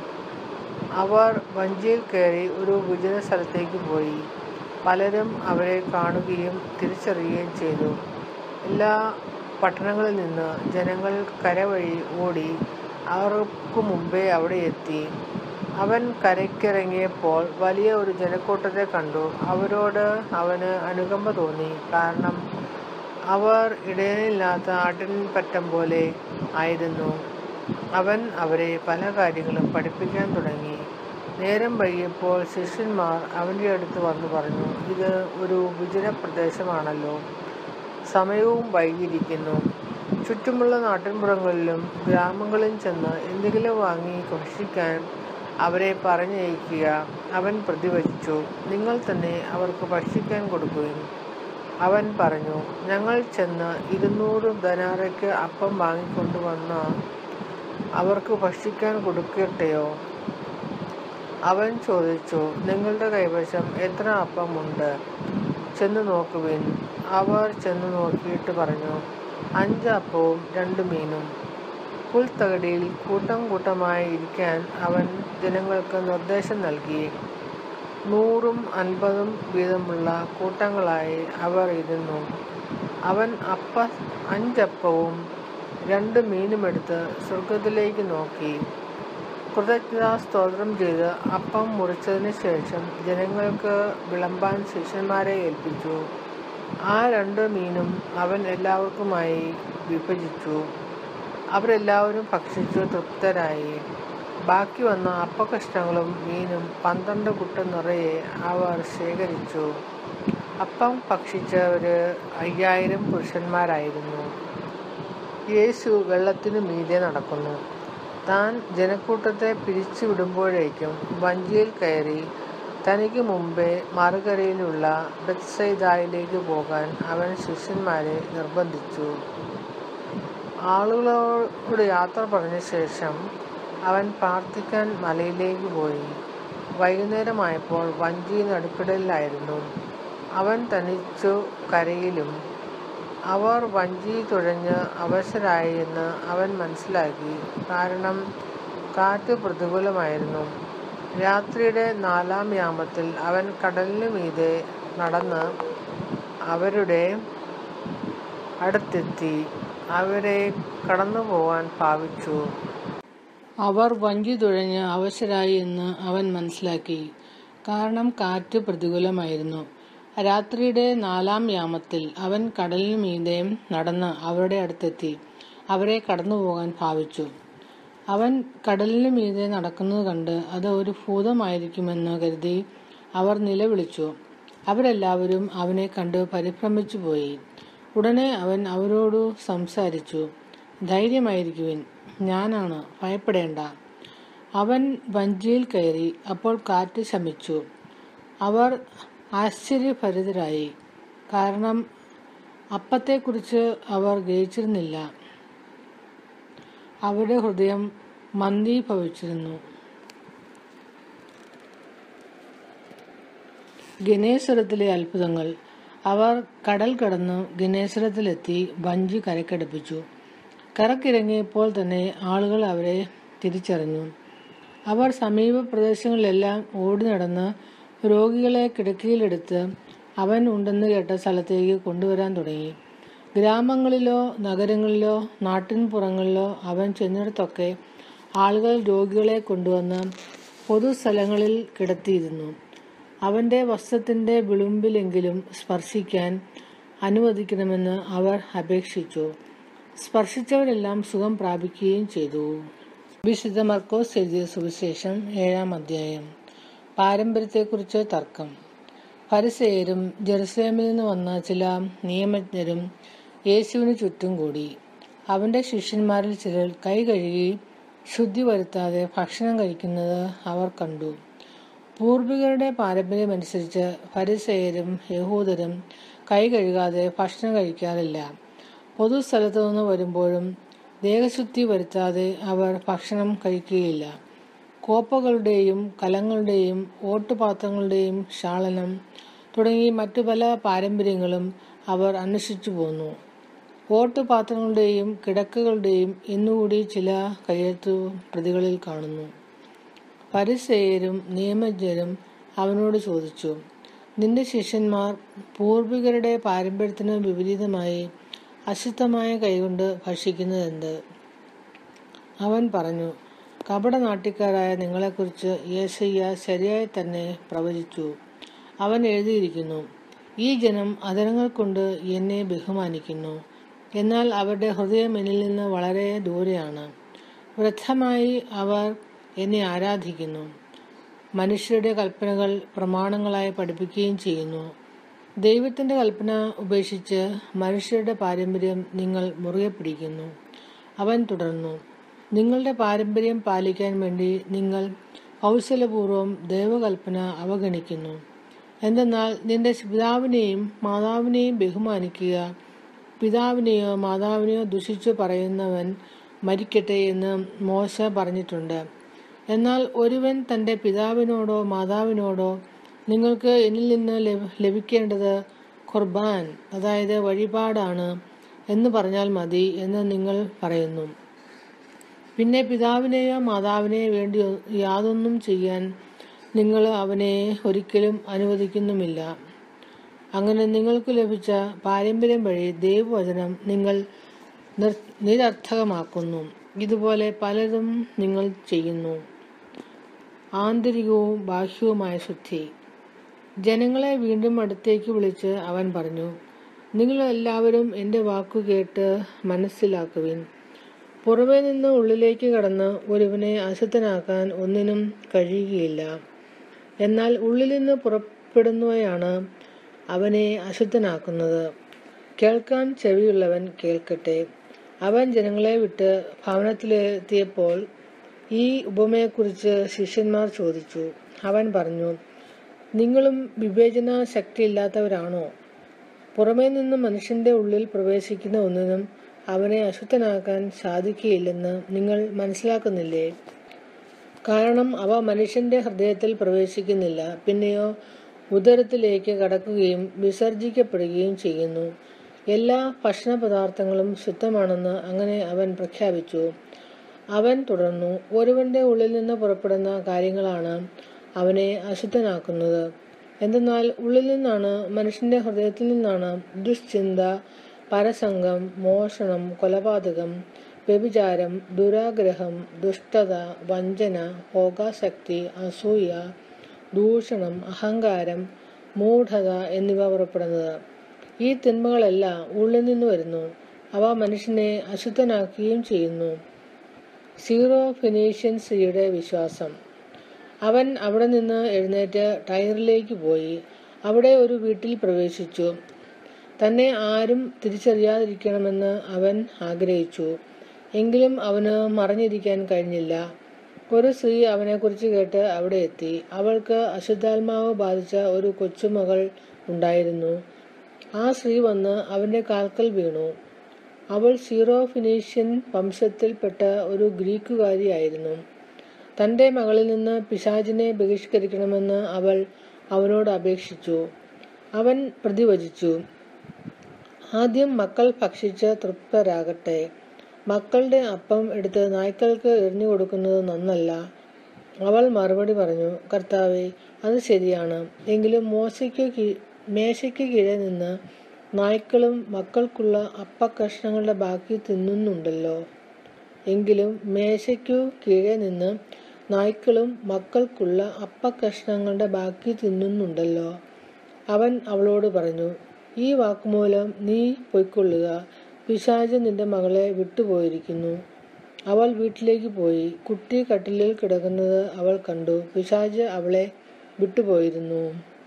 [SPEAKER 1] അവർ വഞ്ചിയിൽ കയറി ഒരു വിജന സ്ഥലത്തേക്ക് പോയി പലരും അവരെ കാണുകയും തിരിച്ചറിയുകയും ചെയ്തു എല്ലാ പട്ടണങ്ങളിൽ നിന്ന് ജനങ്ങൾ കരവഴി ഓടി അവർക്ക് മുമ്പേ അവിടെ എത്തി അവൻ കരയ്ക്കിറങ്ങിയപ്പോൾ വലിയ ഒരു ജനക്കൂട്ടത്തെ കണ്ടു അവരോട് അവന് അനുകമ്പ തോന്നി കാരണം അവർ ഇടയനില്ലാത്ത ആട്ടിൻപറ്റം പോലെ ആയിരുന്നു അവൻ അവരെ പല കാര്യങ്ങളും പഠിപ്പിക്കാൻ തുടങ്ങി നേരം വൈകിയപ്പോൾ ശിഷ്യന്മാർ അവൻ്റെ അടുത്ത് വന്നു പറഞ്ഞു ഇത് ഒരു വിജന പ്രദേശമാണല്ലോ സമയവും വൈകിയിരിക്കുന്നു ചുറ്റുമുള്ള നാട്ടിൻപുറങ്ങളിലും ഗ്രാമങ്ങളിലും ചെന്ന് എന്തെങ്കിലും വാങ്ങി ഭക്ഷിക്കാൻ അവരെ പറഞ്ഞയക്കുക അവൻ പ്രതിവചിച്ചു നിങ്ങൾ തന്നെ അവർക്ക് ഭക്ഷിക്കാൻ കൊടുക്കുകയും അവൻ പറഞ്ഞു ഞങ്ങൾ ചെന്ന് ഇരുന്നൂറ് ധനാറയ്ക്ക് അപ്പം വാങ്ങിക്കൊണ്ടുവന്ന അവർക്ക് ഭക്ഷിക്കാൻ കൊടുക്കട്ടെയോ അവൻ ചോദിച്ചു നിങ്ങളുടെ കൈവശം എത്ര അപ്പമുണ്ട് ചെന്ന് നോക്കുവിൻ അവർ ചെന്ന് നോക്കിയിട്ട് പറഞ്ഞു അഞ്ച് അപ്പവും രണ്ട് മീനും പുൽത്തകടിയിൽ കൂട്ടം കൂട്ടമായി ഇരിക്കാൻ അവൻ ജനങ്ങൾക്ക് നിർദ്ദേശം നൽകി നൂറും അൻപതും വീതമുള്ള കൂട്ടങ്ങളായി അവർ ഇരുന്നു അവൻ അപ്പ അഞ്ചപ്പവും രണ്ട് മീനുമെടുത്ത് സ്വർഗത്തിലേക്ക് നോക്കി കൃതജ്ഞതാ സ്തോത്രം ചെയ്ത് അപ്പം മുറിച്ചതിന് ശേഷം ജനങ്ങൾക്ക് വിളമ്പാൻ ശിഷ്യന്മാരെ ഏൽപ്പിച്ചു ആ രണ്ട് മീനും അവൻ എല്ലാവർക്കുമായി വിഭജിച്ചു അവരെല്ലാവരും ഭക്ഷിച്ചു തൃപ്തരായി ബാക്കി വന്ന അപ്പകഷ്ണങ്ങളും മീനും പന്ത്രണ്ട് കുട്ട നിറയെ അവർ ശേഖരിച്ചു അപ്പം ഭക്ഷിച്ചവര് അയ്യായിരം പുരുഷന്മാരായിരുന്നു യേശു വെള്ളത്തിനു മീതെ നടക്കുന്നു താൻ ജനക്കൂട്ടത്തെ പിരിച്ചു വിടുമ്പോഴേക്കും വഞ്ചിയിൽ കയറി തനിക്ക് മുമ്പേ മറുകരയിലുള്ള ബത്സൈദായിലേക്ക് പോകാൻ അവൻ ശിഷ്യന്മാരെ നിർബന്ധിച്ചു ആളുകളോട് യാത്ര പറഞ്ഞ ശേഷം അവൻ പ്രാർത്ഥിക്കാൻ മലയിലേക്ക് പോയി വൈകുന്നേരമായപ്പോൾ വഞ്ചി നടുക്കടലിലായിരുന്നു അവൻ തനിച്ചു കരയിലും അവർ വഞ്ചി തുഴഞ്ഞ് അവശരായി എന്ന് അവൻ മനസ്സിലാക്കി കാരണം കാറ്റ് പ്രതികൂലമായിരുന്നു രാത്രിയുടെ നാലാം യാമത്തിൽ അവൻ കടലിനു മീതെ നടന്ന് അവരുടെ അടുത്തെത്തി അവരെ കടന്നു പോവാൻ ഭാവിച്ചു അവർ വഞ്ചി തുഴഞ്ഞ് അവശരായി എന്ന് അവൻ മനസ്സിലാക്കി കാരണം കാറ്റ് പ്രതികൂലമായിരുന്നു രാത്രിയുടെ നാലാം യാമത്തിൽ അവൻ കടലിനു മീതെ നടന്ന് അവരുടെ അടുത്തെത്തി അവരെ കടന്നു പോകാൻ ഭാവിച്ചു അവൻ കടലിനു മീതെ നടക്കുന്നത് കണ്ട് അത് ഒരു ഭൂതമായിരിക്കുമെന്ന് കരുതി അവർ നിലവിളിച്ചു അവരെല്ലാവരും അവനെ കണ്ട് പരിഭ്രമിച്ചു പോയി ഉടനെ അവൻ അവരോട് സംസാരിച്ചു ധൈര്യമായിരിക്കുവിൻ ഞാനാണ് ഭയപ്പെടേണ്ട അവൻ വഞ്ചിയിൽ കയറി അപ്പോൾ കാറ്റ് ശമിച്ചു അവർ ആശ്ചര്യഭരിതരായി കാരണം അപ്പത്തെക്കുറിച്ച് അവർ ഗ്രഹിച്ചിരുന്നില്ല അവരുടെ ഹൃദയം മന്ദീഭവിച്ചിരുന്നു ഗനേശ്വരത്തിലെ അത്ഭുതങ്ങൾ അവർ കടൽ കടന്ന് ഗനേശ്വരത്തിലെത്തി വഞ്ചി കരക്കടുപ്പിച്ചു കരക്കിറങ്ങിയപ്പോൾ തന്നെ ആളുകൾ അവരെ തിരിച്ചറിഞ്ഞു അവർ സമീപ പ്രദേശങ്ങളിലെല്ലാം ഓടി നടന്ന് രോഗികളെ കിടക്കയിലെടുത്ത് അവൻ ഉണ്ടെന്ന് കേട്ട സ്ഥലത്തേക്ക് കൊണ്ടുവരാൻ തുടങ്ങി ഗ്രാമങ്ങളിലോ നഗരങ്ങളിലോ നാട്ടിൻപുറങ്ങളിലോ അവൻ ചെന്നിടത്തൊക്കെ ആളുകൾ രോഗികളെ കൊണ്ടുവന്ന് പൊതുസ്ഥലങ്ങളിൽ കിടത്തിയിരുന്നു അവന്റെ വസ്ത്രത്തിന്റെ വിളുമ്പിലെങ്കിലും സ്പർശിക്കാൻ അനുവദിക്കണമെന്ന് അവർ അപേക്ഷിച്ചു സ്പർശിച്ചവരെല്ലാം സുഖം പ്രാപിക്കുകയും ചെയ്തു വിശുദ്ധ മർക്കോസ് എഴുതിയ സുവിശേഷം ഏഴാം അധ്യായം പാരമ്പര്യത്തെക്കുറിച്ച് തർക്കം ഫരിസേയരും ജെറുസലേമിൽ നിന്ന് വന്ന ചില നിയമജ്ഞരും യേശുവിന് ചുറ്റും കൂടി അവന്റെ ശിഷ്യന്മാരിൽ ചിലർ കൈ കഴുകി ശുദ്ധി വരുത്താതെ ഭക്ഷണം കഴിക്കുന്നത് അവർ കണ്ടു പൂർവികരുടെ പാരമ്പര്യമനുസരിച്ച് ഫരിസേയരും യഹൂദരും കൈ കഴുകാതെ ഭക്ഷണം കഴിക്കാറില്ല പൊതുസ്ഥലത്തു നിന്ന് വരുമ്പോഴും ദേഹശുദ്ധി വരുത്താതെ അവർ ഭക്ഷണം കഴിക്കുകയില്ല കോപ്പകളുടെയും കലങ്ങളുടെയും ഓട്ടുപാത്രങ്ങളുടെയും ക്ഷാളനം തുടങ്ങി മറ്റു പല പാരമ്പര്യങ്ങളും അവർ അന്വേഷിച്ചു പോന്നു ഓട്ടുപാത്രങ്ങളുടെയും കിടക്കകളുടെയും എന്നുകൂടി ചില കയ്യെഴുത്തു പ്രതികളിൽ കാണുന്നു പരിസേയരും നിയമജ്ഞരും അവനോട് ചോദിച്ചു നിന്റെ ശിഷ്യന്മാർ പൂർവികരുടെ പാരമ്പര്യത്തിന് വിപരീതമായി അശുദ്ധമായ കൈകൊണ്ട് ഭക്ഷിക്കുന്നതെന്ത് അവൻ പറഞ്ഞു കപടനാട്ടിക്കാരായ നിങ്ങളെക്കുറിച്ച് യേശയ്യ ശരിയായി തന്നെ പ്രവചിച്ചു അവൻ എഴുതിയിരിക്കുന്നു ഈ ജനം അതരങ്ങൾ കൊണ്ട് എന്നെ ബഹുമാനിക്കുന്നു എന്നാൽ അവരുടെ ഹൃദയം എന്നിൽ നിന്ന് വളരെ ദൂരെയാണ് വൃദ്ധമായി അവർ എന്നെ ആരാധിക്കുന്നു മനുഷ്യരുടെ കൽപ്പനകൾ പ്രമാണങ്ങളായി പഠിപ്പിക്കുകയും ചെയ്യുന്നു ദൈവത്തിന്റെ കൽപ്പന ഉപേക്ഷിച്ച് മനുഷ്യരുടെ പാരമ്പര്യം നിങ്ങൾ മുറുകെ പിടിക്കുന്നു അവൻ തുടർന്നു നിങ്ങളുടെ പാരമ്പര്യം പാലിക്കാൻ വേണ്ടി നിങ്ങൾ കൗശലപൂർവ്വം ദൈവകൽപ്പന അവഗണിക്കുന്നു എന്തെന്നാൽ നിന്റെ പിതാവിനെയും മാതാവിനെയും ബഹുമാനിക്കുക പിതാവിനെയോ മാതാവിനെയോ ദുഷിച്ചു പറയുന്നവൻ മരിക്കട്ടെ എന്ന് മോശ പറഞ്ഞിട്ടുണ്ട് എന്നാൽ ഒരുവൻ തന്റെ പിതാവിനോടോ മാതാവിനോടോ നിങ്ങൾക്ക് എന്നിൽ നിന്ന് ലഭിക്കേണ്ടത് ഖുർബാൻ അതായത് വഴിപാടാണ് എന്ന് പറഞ്ഞാൽ മതി എന്ന് നിങ്ങൾ പറയുന്നു പിന്നെ പിതാവിനെയോ മാതാവിനെയോ വേണ്ടി യാതൊന്നും ചെയ്യാൻ നിങ്ങൾ അവനെ ഒരിക്കലും അനുവദിക്കുന്നുമില്ല അങ്ങനെ നിങ്ങൾക്ക് ലഭിച്ച പാരമ്പര്യം വഴി ദൈവവചനം നിങ്ങൾ നിരർത്ഥകമാക്കുന്നു ഇതുപോലെ പലതും നിങ്ങൾ ചെയ്യുന്നു ആന്തരികവും ബാഹ്യവുമായ ശുദ്ധി ജനങ്ങളെ വീണ്ടും അടുത്തേക്ക് വിളിച്ച് അവൻ പറഞ്ഞു നിങ്ങൾ എല്ലാവരും എൻ്റെ വാക്കു കേട്ട് മനസ്സിലാക്കുവിൻ പുറമേ നിന്ന് ഉള്ളിലേക്ക് കടന്ന് ഒരുവനെ അശുദ്ധനാക്കാൻ ഒന്നിനും കഴിയുകയില്ല എന്നാൽ ഉള്ളിൽ നിന്ന് പുറപ്പെടുന്നവയാണ് അവനെ അശുദ്ധനാക്കുന്നത് കേൾക്കാൻ ചെവിയുള്ളവൻ കേൾക്കട്ടെ അവൻ ജനങ്ങളെ വിട്ട് ഭവനത്തിലെത്തിയപ്പോൾ ഈ ഉപമയെക്കുറിച്ച് ശിഷ്യന്മാർ ചോദിച്ചു അവൻ പറഞ്ഞു നിങ്ങളും വിവേചന ശക്തിയില്ലാത്തവരാണോ പുറമേ നിന്ന് മനുഷ്യന്റെ ഉള്ളിൽ പ്രവേശിക്കുന്ന ഒന്നിനും അവനെ അശുദ്ധനാക്കാൻ സാധിക്കുകയില്ലെന്ന് നിങ്ങൾ മനസ്സിലാക്കുന്നില്ലേ കാരണം അവ മനുഷ്യന്റെ ഹൃദയത്തിൽ പ്രവേശിക്കുന്നില്ല പിന്നെയോ ഉദരത്തിലേക്ക് കടക്കുകയും വിസർജിക്കപ്പെടുകയും ചെയ്യുന്നു എല്ലാ ഭക്ഷണ പദാർത്ഥങ്ങളും ശുദ്ധമാണെന്ന് അങ്ങനെ അവൻ പ്രഖ്യാപിച്ചു അവൻ തുടർന്നു ഒരുവന്റെ ഉള്ളിൽ നിന്ന് പുറപ്പെടുന്ന കാര്യങ്ങളാണ് അവനെ അശുദ്ധനാക്കുന്നത് എന്തെന്നാൽ ഉള്ളിൽ നിന്നാണ് മനുഷ്യന്റെ ഹൃദയത്തിൽ നിന്നാണ് ദുശ്ചിന്ത പരസംഗം മോഷണം കൊലപാതകം വ്യഭിചാരം ദുരാഗ്രഹം ദുഷ്ടത വഞ്ചന ഭോഗാസക്തി അസൂയ ദൂഷണം അഹങ്കാരം മൂഢത എന്നിവ പുറപ്പെടുന്നത് ഈ തിന്മകളെല്ലാം ഉള്ളിൽ നിന്ന് വരുന്നു അവ മനുഷ്യനെ അശുദ്ധനാക്കുകയും ചെയ്യുന്നു സീറോ ഫിനീഷ്യൻ സ്ത്രീയുടെ വിശ്വാസം അവൻ അവിടെ നിന്ന് എഴുന്നേറ്റ് ടയറിലേക്ക് പോയി അവിടെ ഒരു വീട്ടിൽ പ്രവേശിച്ചു തന്നെ ആരും തിരിച്ചറിയാതിരിക്കണമെന്ന് അവൻ ആഗ്രഹിച്ചു എങ്കിലും അവന് മറഞ്ഞിരിക്കാൻ കഴിഞ്ഞില്ല ഒരു സ്ത്രീ അവനെക്കുറിച്ച് കേട്ട് അവിടെ എത്തി അവൾക്ക് അശുദ്ധാത്മാവ് ബാധിച്ച ഒരു കൊച്ചുമകൾ ഉണ്ടായിരുന്നു ആ സ്ത്രീ വന്ന് അവന്റെ കാൽക്കൽ വീണു അവൾ സീറോ ഫിനീഷ്യൻ വംശത്തിൽപ്പെട്ട ഒരു ഗ്രീക്കുകാരിയായിരുന്നു തന്റെ മകളിൽ നിന്ന് പിശാചിനെ ബഹിഷ്കരിക്കണമെന്ന് അവൾ അവനോട് അപേക്ഷിച്ചു അവൻ പ്രതിവചിച്ചു ആദ്യം മക്കൾ ഭക്ഷിച്ച് തൃപ്തരാകട്ടെ മക്കളുടെ അപ്പം എടുത്ത് നായ്ക്കൾക്ക് എറിഞ്ഞു കൊടുക്കുന്നത് നന്നല്ല അവൾ മറുപടി പറഞ്ഞു കർത്താവെ അത് ശരിയാണ് എങ്കിലും മോശയ്ക്ക് കീ- മേശയ്ക്ക് കീഴെ നിന്ന് നായ്ക്കളും മക്കൾക്കുള്ള അപ്പക്കഷ്ണങ്ങളുടെ ബാക്കി തിന്നുന്നുണ്ടല്ലോ എങ്കിലും മേശയ്ക്കു കീഴെ നിന്ന് നായ്ക്കളും മക്കൾക്കുള്ള അപ്പക്കഷ്ണങ്ങളുടെ ബാക്കി തിന്നുന്നുണ്ടല്ലോ അവൻ അവളോട് പറഞ്ഞു ഈ വാക്കുമൂലം നീ പൊയ്ക്കൊള്ളുക പിശാച് നിന്റെ മകളെ വിട്ടുപോയിരിക്കുന്നു അവൾ വീട്ടിലേക്ക് പോയി കുട്ടി കട്ടിലിൽ കിടക്കുന്നത് അവൾ കണ്ടു പിശാച് അവളെ വിട്ടുപോയിരുന്നു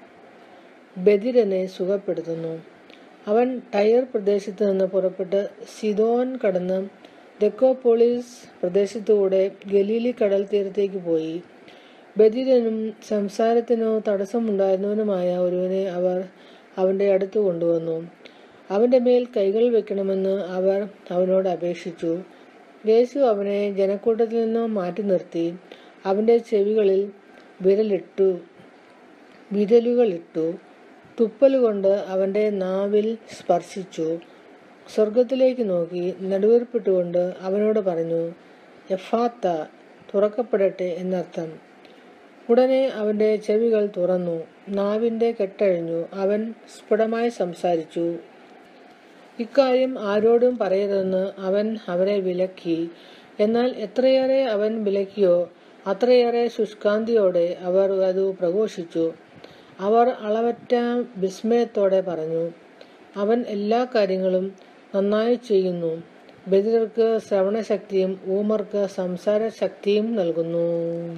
[SPEAKER 1] ബദിരനെ സുഖപ്പെടുത്തുന്നു അവൻ ടയർ പ്രദേശത്ത് നിന്ന് പുറപ്പെട്ട് സിദോൻ കടന്ന് ഡെക്കോപോളിസ് പ്രദേശത്തുകൂടെ ഗലീലി കടൽ തീരത്തേക്ക് പോയി ബദിരനും സംസാരത്തിനോ തടസ്സമുണ്ടായിരുന്നവനുമായ ഒരുവനെ അവർ അവന്റെ അടുത്ത് കൊണ്ടുവന്നു അവന്റെ മേൽ കൈകൾ വെക്കണമെന്ന് അവർ അവനോട് അപേക്ഷിച്ചു യേശു അവനെ ജനക്കൂട്ടത്തിൽ നിന്ന് മാറ്റി നിർത്തി അവന്റെ ചെവികളിൽ വിരലിട്ടു വിരലുകളിട്ടു തുപ്പലുകൊണ്ട് അവന്റെ നാവിൽ സ്പർശിച്ചു സ്വർഗത്തിലേക്ക് നോക്കി നടുവേർപ്പിട്ടുകൊണ്ട് അവനോട് പറഞ്ഞു എഫാത്ത തുറക്കപ്പെടട്ടെ എന്നർത്ഥം ഉടനെ അവന്റെ ചെവികൾ തുറന്നു നാവിന്റെ കെട്ടഴിഞ്ഞു അവൻ സ്ഫുടമായി സംസാരിച്ചു ഇക്കാര്യം ആരോടും പറയരുതെന്ന് അവൻ അവരെ വിലക്കി എന്നാൽ എത്രയേറെ അവൻ വിലക്കിയോ അത്രയേറെ ശുഷ്കാന്തിയോടെ അവർ അത് പ്രഘോഷിച്ചു അവർ അളവറ്റ വിസ്മയത്തോടെ പറഞ്ഞു അവൻ എല്ലാ കാര്യങ്ങളും നന്നായി ചെയ്യുന്നു ബദിരർക്ക് ശ്രവണശക്തിയും ഊമർക്ക് സംസാര ശക്തിയും നൽകുന്നു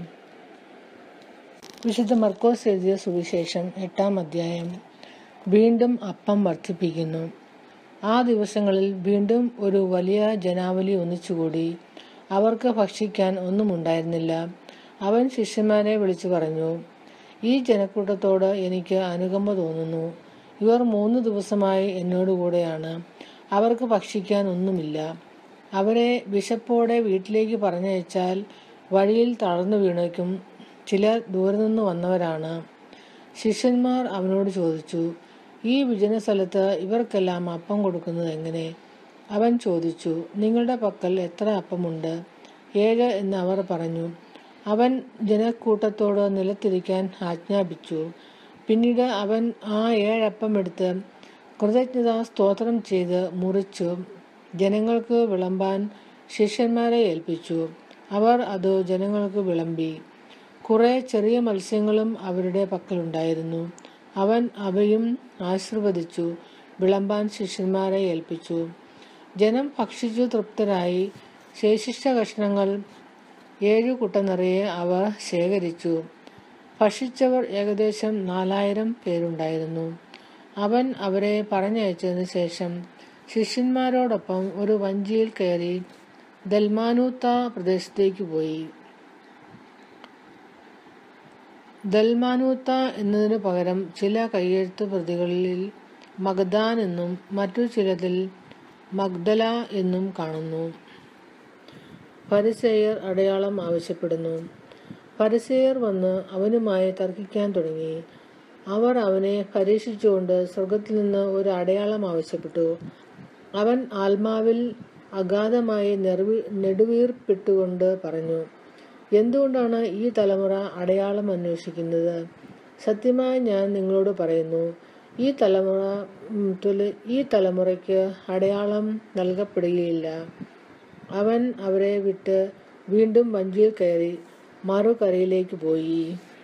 [SPEAKER 1] വിശുദ്ധ മർക്കോസ് എഴുതിയ സുവിശേഷം എട്ടാം അധ്യായം വീണ്ടും അപ്പം വർദ്ധിപ്പിക്കുന്നു ആ ദിവസങ്ങളിൽ വീണ്ടും ഒരു വലിയ ജനാവലി ഒന്നിച്ചുകൂടി അവർക്ക് ഭക്ഷിക്കാൻ ഒന്നും ഉണ്ടായിരുന്നില്ല അവൻ ശിഷ്യന്മാരെ വിളിച്ചു പറഞ്ഞു ഈ ജനക്കൂട്ടത്തോട് എനിക്ക് അനുകമ്പ തോന്നുന്നു ഇവർ മൂന്ന് ദിവസമായി എന്നോടുകൂടെയാണ് അവർക്ക് ഭക്ഷിക്കാൻ ഒന്നുമില്ല അവരെ വിശപ്പോടെ വീട്ടിലേക്ക് പറഞ്ഞയച്ചാൽ വഴിയിൽ തളർന്നു വീണേക്കും ചിലർ ദൂരെ നിന്ന് വന്നവരാണ് ശിഷ്യന്മാർ അവനോട് ചോദിച്ചു ഈ വിജന സ്ഥലത്ത് ഇവർക്കെല്ലാം അപ്പം കൊടുക്കുന്നത് എങ്ങനെ അവൻ ചോദിച്ചു നിങ്ങളുടെ പക്കൽ എത്ര അപ്പമുണ്ട് ഏഴ് എന്ന് അവർ പറഞ്ഞു അവൻ ജനക്കൂട്ടത്തോട് നിലത്തിരിക്കാൻ ആജ്ഞാപിച്ചു പിന്നീട് അവൻ ആ ഏഴപ്പം എടുത്ത് കൃതജ്ഞത സ്തോത്രം ചെയ്ത് മുറിച്ചു ജനങ്ങൾക്ക് വിളമ്പാൻ ശിഷ്യന്മാരെ ഏൽപ്പിച്ചു അവർ അത് ജനങ്ങൾക്ക് വിളമ്പി കുറെ ചെറിയ മത്സ്യങ്ങളും അവരുടെ പക്കലുണ്ടായിരുന്നു അവൻ അവയും ആശീർവദിച്ചു വിളമ്പാൻ ശിഷ്യന്മാരെ ഏൽപ്പിച്ചു ജനം ഭക്ഷിച്ചു തൃപ്തരായി ശേഷിച്ച കഷ്ണങ്ങൾ ഏഴു കുട്ട നിറയെ അവർ ശേഖരിച്ചു ഭക്ഷിച്ചവർ ഏകദേശം നാലായിരം പേരുണ്ടായിരുന്നു അവൻ അവരെ പറഞ്ഞയച്ചതിന് ശേഷം ശിഷ്യന്മാരോടൊപ്പം ഒരു വഞ്ചിയിൽ കയറി ദൽമാനൂത്ത പ്രദേശത്തേക്ക് പോയി ദൽമാനൂത്ത എന്നതിനു പകരം ചില കയ്യെഴുത്ത് പ്രതികളിൽ മഗ്ദാൻ എന്നും മറ്റു ചിലതിൽ മഗ്ദല എന്നും കാണുന്നു പരിസേയർ അടയാളം ആവശ്യപ്പെടുന്നു പരിസേയർ വന്ന് അവനുമായി തർക്കിക്കാൻ തുടങ്ങി അവർ അവനെ പരീക്ഷിച്ചുകൊണ്ട് സ്വർഗത്തിൽ നിന്ന് ഒരു അടയാളം ആവശ്യപ്പെട്ടു അവൻ ആത്മാവിൽ അഗാധമായി നെറുവി നെടുവീർപ്പിട്ടുകൊണ്ട് പറഞ്ഞു എന്തുകൊണ്ടാണ് ഈ തലമുറ അടയാളം അന്വേഷിക്കുന്നത് സത്യമായി ഞാൻ നിങ്ങളോട് പറയുന്നു ഈ തലമുറ ഉം, തുല- ഈ തലമുറയ്ക്ക് അടയാളം നൽകപ്പെടുകയില്ല അവൻ അവരെ വിട്ട് വീണ്ടും വഞ്ചിയിൽ കയറി മറുകരയിലേക്ക് പോയി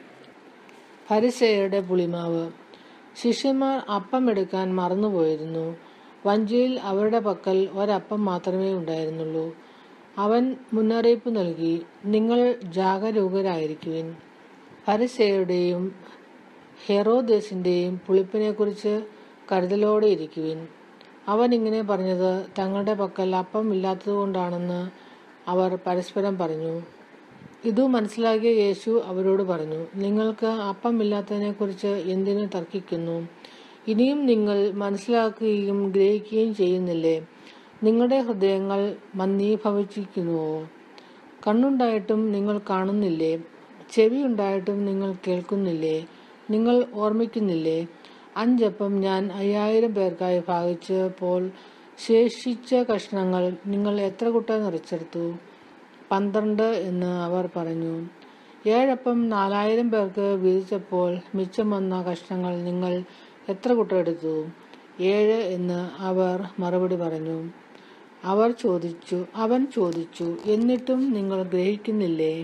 [SPEAKER 1] പരിസയരുടെ പുളിമാവ് ശിഷ്യന്മാർ അപ്പം എടുക്കാൻ മറന്നുപോയിരുന്നു വഞ്ചിയിൽ അവരുടെ പക്കൽ ഒരപ്പം മാത്രമേ ഉണ്ടായിരുന്നുള്ളൂ അവൻ മുന്നറിയിപ്പ് നൽകി നിങ്ങൾ ജാഗരൂകരായിരിക്കുവിൻ പരിസയുടെയും ഹെറോദേസിന്റെയും പുളിപ്പിനെക്കുറിച്ച് കരുതലോടെ ഇരിക്കുവിൻ അവൻ ഇങ്ങനെ പറഞ്ഞത് തങ്ങളുടെ പക്കൽ അപ്പം ഇല്ലാത്തതുകൊണ്ടാണെന്ന് അവർ പരസ്പരം പറഞ്ഞു ഇതു മനസ്സിലാക്കിയ യേശു അവരോട് പറഞ്ഞു നിങ്ങൾക്ക് അപ്പം ഇല്ലാത്തതിനെക്കുറിച്ച് എന്തിനു തർക്കിക്കുന്നു ഇനിയും നിങ്ങൾ മനസ്സിലാക്കുകയും ഗ്രഹിക്കുകയും ചെയ്യുന്നില്ലേ നിങ്ങളുടെ ഹൃദയങ്ങൾ മന്ദീഭവിച്ചിരിക്കുന്നുവോ കണ്ണുണ്ടായിട്ടും നിങ്ങൾ കാണുന്നില്ലേ ചെവിയുണ്ടായിട്ടും നിങ്ങൾ കേൾക്കുന്നില്ലേ നിങ്ങൾ ഓർമ്മിക്കുന്നില്ലേ അഞ്ചപ്പം ഞാൻ അയ്യായിരം പേർക്കായി ഭാഗിച്ചപ്പോൾ ശേഷിച്ച കഷ്ണങ്ങൾ നിങ്ങൾ എത്ര കുട്ട നിറച്ചെടുത്തു പന്ത്രണ്ട് എന്ന് അവർ പറഞ്ഞു ഏഴപ്പം നാലായിരം പേർക്ക് വീതിച്ചപ്പോൾ മിച്ചം വന്ന കഷ്ണങ്ങൾ നിങ്ങൾ എത്ര കുട്ട എടുത്തു ഏഴ് എന്ന് അവർ മറുപടി പറഞ്ഞു അവർ ചോദിച്ചു അവൻ ചോദിച്ചു എന്നിട്ടും നിങ്ങൾ ഗ്രഹിക്കുന്നില്ലേ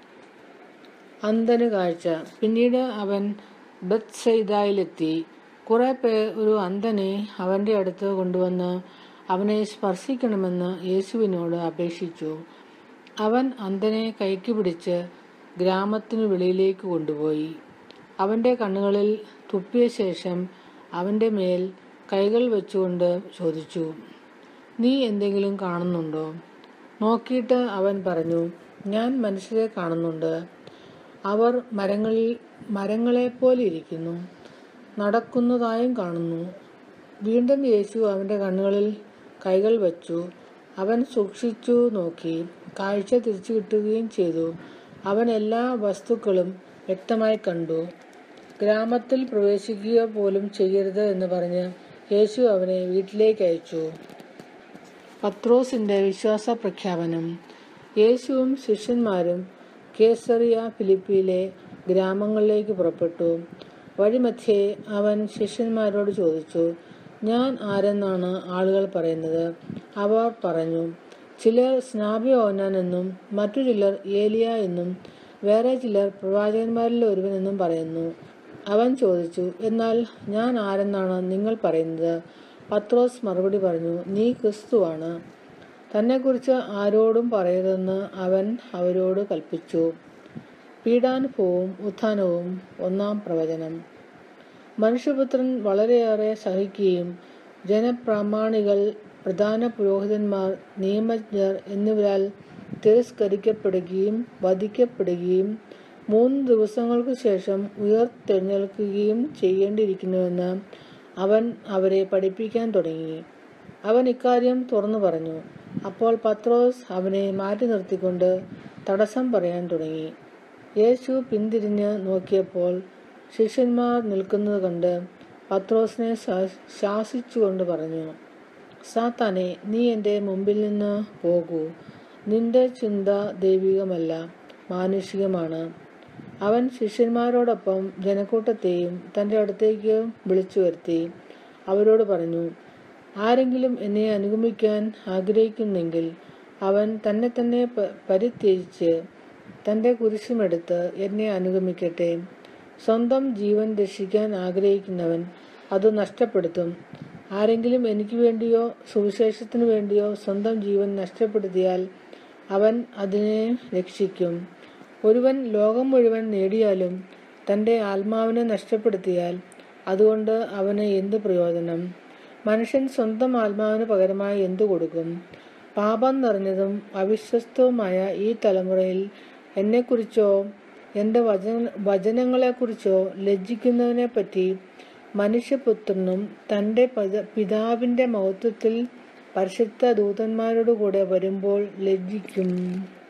[SPEAKER 1] അന്ധന് കാഴ്ച പിന്നീട് അവൻ ബത്സൈദായിലെത്തി കുറെ പേർ ഒരു അന്ധനെ അവന്റെ അടുത്ത് കൊണ്ടുവന്ന് അവനെ സ്പർശിക്കണമെന്ന് യേശുവിനോട് അപേക്ഷിച്ചു അവൻ അന്ധനെ കൈക്ക് പിടിച്ച് ഗ്രാമത്തിനു വെളിയിലേക്ക് കൊണ്ടുപോയി അവന്റെ കണ്ണുകളിൽ തുപ്പിയ ശേഷം അവന്റെ മേൽ കൈകൾ വെച്ചുകൊണ്ട് ചോദിച്ചു നീ എന്തെങ്കിലും കാണുന്നുണ്ടോ നോക്കിയിട്ട് അവൻ പറഞ്ഞു ഞാൻ മനുഷ്യരെ കാണുന്നുണ്ട് അവർ മരങ്ങളിൽ മരങ്ങളെപ്പോലെ ഇരിക്കുന്നു നടക്കുന്നതായും കാണുന്നു വീണ്ടും യേശു അവന്റെ കണ്ണുകളിൽ കൈകൾ വച്ചു അവൻ സൂക്ഷിച്ചു നോക്കി കാഴ്ച തിരിച്ചു കിട്ടുകയും ചെയ്തു അവൻ എല്ലാ വസ്തുക്കളും വ്യക്തമായി കണ്ടു ഗ്രാമത്തിൽ പ്രവേശിക്കുക പോലും ചെയ്യരുത് എന്ന് പറഞ്ഞ് യേശു അവനെ വീട്ടിലേക്ക് അയച്ചു പത്രോസിന്റെ വിശ്വാസ പ്രഖ്യാപനം യേശുവും ശിഷ്യന്മാരും കേസറിയ ഫിലിപ്പിയിലെ ഗ്രാമങ്ങളിലേക്ക് പുറപ്പെട്ടു വഴിമധ്യേ അവൻ ശിഷ്യന്മാരോട് ചോദിച്ചു ഞാൻ ആരെന്നാണ് ആളുകൾ പറയുന്നത് അവർ പറഞ്ഞു ചിലർ സ്നാപിയോനാൻ എന്നും മറ്റു ചിലർ ഏലിയ എന്നും വേറെ ചിലർ പ്രവാചകന്മാരിൽ ഒരുവനെന്നും പറയുന്നു അവൻ ചോദിച്ചു എന്നാൽ ഞാൻ ആരെന്നാണ് നിങ്ങൾ പറയുന്നത് പത്രോസ് മറുപടി പറഞ്ഞു നീ ക്രിസ്തുവാണ് തന്നെക്കുറിച്ച് ആരോടും പറയരുതെന്ന് അവൻ അവരോട് കൽപ്പിച്ചു പീഡാനുഭവവും ഉത്ഥാനവും ഒന്നാം പ്രവചനം മനുഷ്യപുത്രൻ വളരെയേറെ സഹിക്കുകയും ജനപ്രാമാണികൾ പ്രധാന പുരോഹിതന്മാർ നിയമജ്ഞർ എന്നിവരാൽ തിരസ്കരിക്കപ്പെടുകയും വധിക്കപ്പെടുകയും മൂന്ന് ദിവസങ്ങൾക്ക് ശേഷം ഉയർത്തെഴുന്നേൽക്കുകയും ചെയ്യേണ്ടിയിരിക്കുന്നുവെന്ന് അവൻ അവരെ പഠിപ്പിക്കാൻ തുടങ്ങി അവൻ ഇക്കാര്യം തുറന്നു പറഞ്ഞു അപ്പോൾ പത്രോസ് അവനെ മാറ്റി നിർത്തിക്കൊണ്ട് തടസ്സം പറയാൻ തുടങ്ങി യേശു പിന്തിരിഞ്ഞ് നോക്കിയപ്പോൾ ശിഷ്യന്മാർ നിൽക്കുന്നത് കണ്ട് പത്രോസിനെ ശാ- ശാസിച്ചുകൊണ്ട് പറഞ്ഞു സാത്താനെ നീ എൻ്റെ മുമ്പിൽ നിന്ന് പോകൂ നിന്റെ ചിന്ത ദൈവികമല്ല മാനുഷികമാണ് അവൻ ശിഷ്യന്മാരോടൊപ്പം ജനക്കൂട്ടത്തെയും തൻ്റെ അടുത്തേക്ക് വിളിച്ചു വരുത്തി അവരോട് പറഞ്ഞു ആരെങ്കിലും എന്നെ അനുഗമിക്കാൻ ആഗ്രഹിക്കുന്നെങ്കിൽ അവൻ തന്നെ തന്നെ പ- പരിത്യജിച്ച് തൻ്റെ കുരിശുമെടുത്ത് എന്നെ അനുഗമിക്കട്ടെ സ്വന്തം ജീവൻ രക്ഷിക്കാൻ ആഗ്രഹിക്കുന്നവൻ അത് നഷ്ടപ്പെടുത്തും ആരെങ്കിലും എനിക്ക് വേണ്ടിയോ സുവിശേഷത്തിനു വേണ്ടിയോ സ്വന്തം ജീവൻ നഷ്ടപ്പെടുത്തിയാൽ അവൻ അതിനെ രക്ഷിക്കും ഒരുവൻ ലോകം മുഴുവൻ നേടിയാലും തൻ്റെ ആത്മാവിനെ നഷ്ടപ്പെടുത്തിയാൽ അതുകൊണ്ട് അവന് എന്ത് പ്രയോജനം മനുഷ്യൻ സ്വന്തം ആത്മാവിന് പകരമായി എന്തു കൊടുക്കും പാപം നിറഞ്ഞതും അവിശ്വസ്തവുമായ ഈ തലമുറയിൽ എന്നെക്കുറിച്ചോ എൻ്റെ വചന വചനങ്ങളെക്കുറിച്ചോ ലജ്ജിക്കുന്നതിനെപ്പറ്റി മനുഷ്യപുത്രനും തൻ്റെ പത- പിതാവിൻ്റെ മഹത്വത്തിൽ പരിശുദ്ധ ദൂതന്മാരോടുകൂടെ വരുമ്പോൾ ലജ്ജിക്കും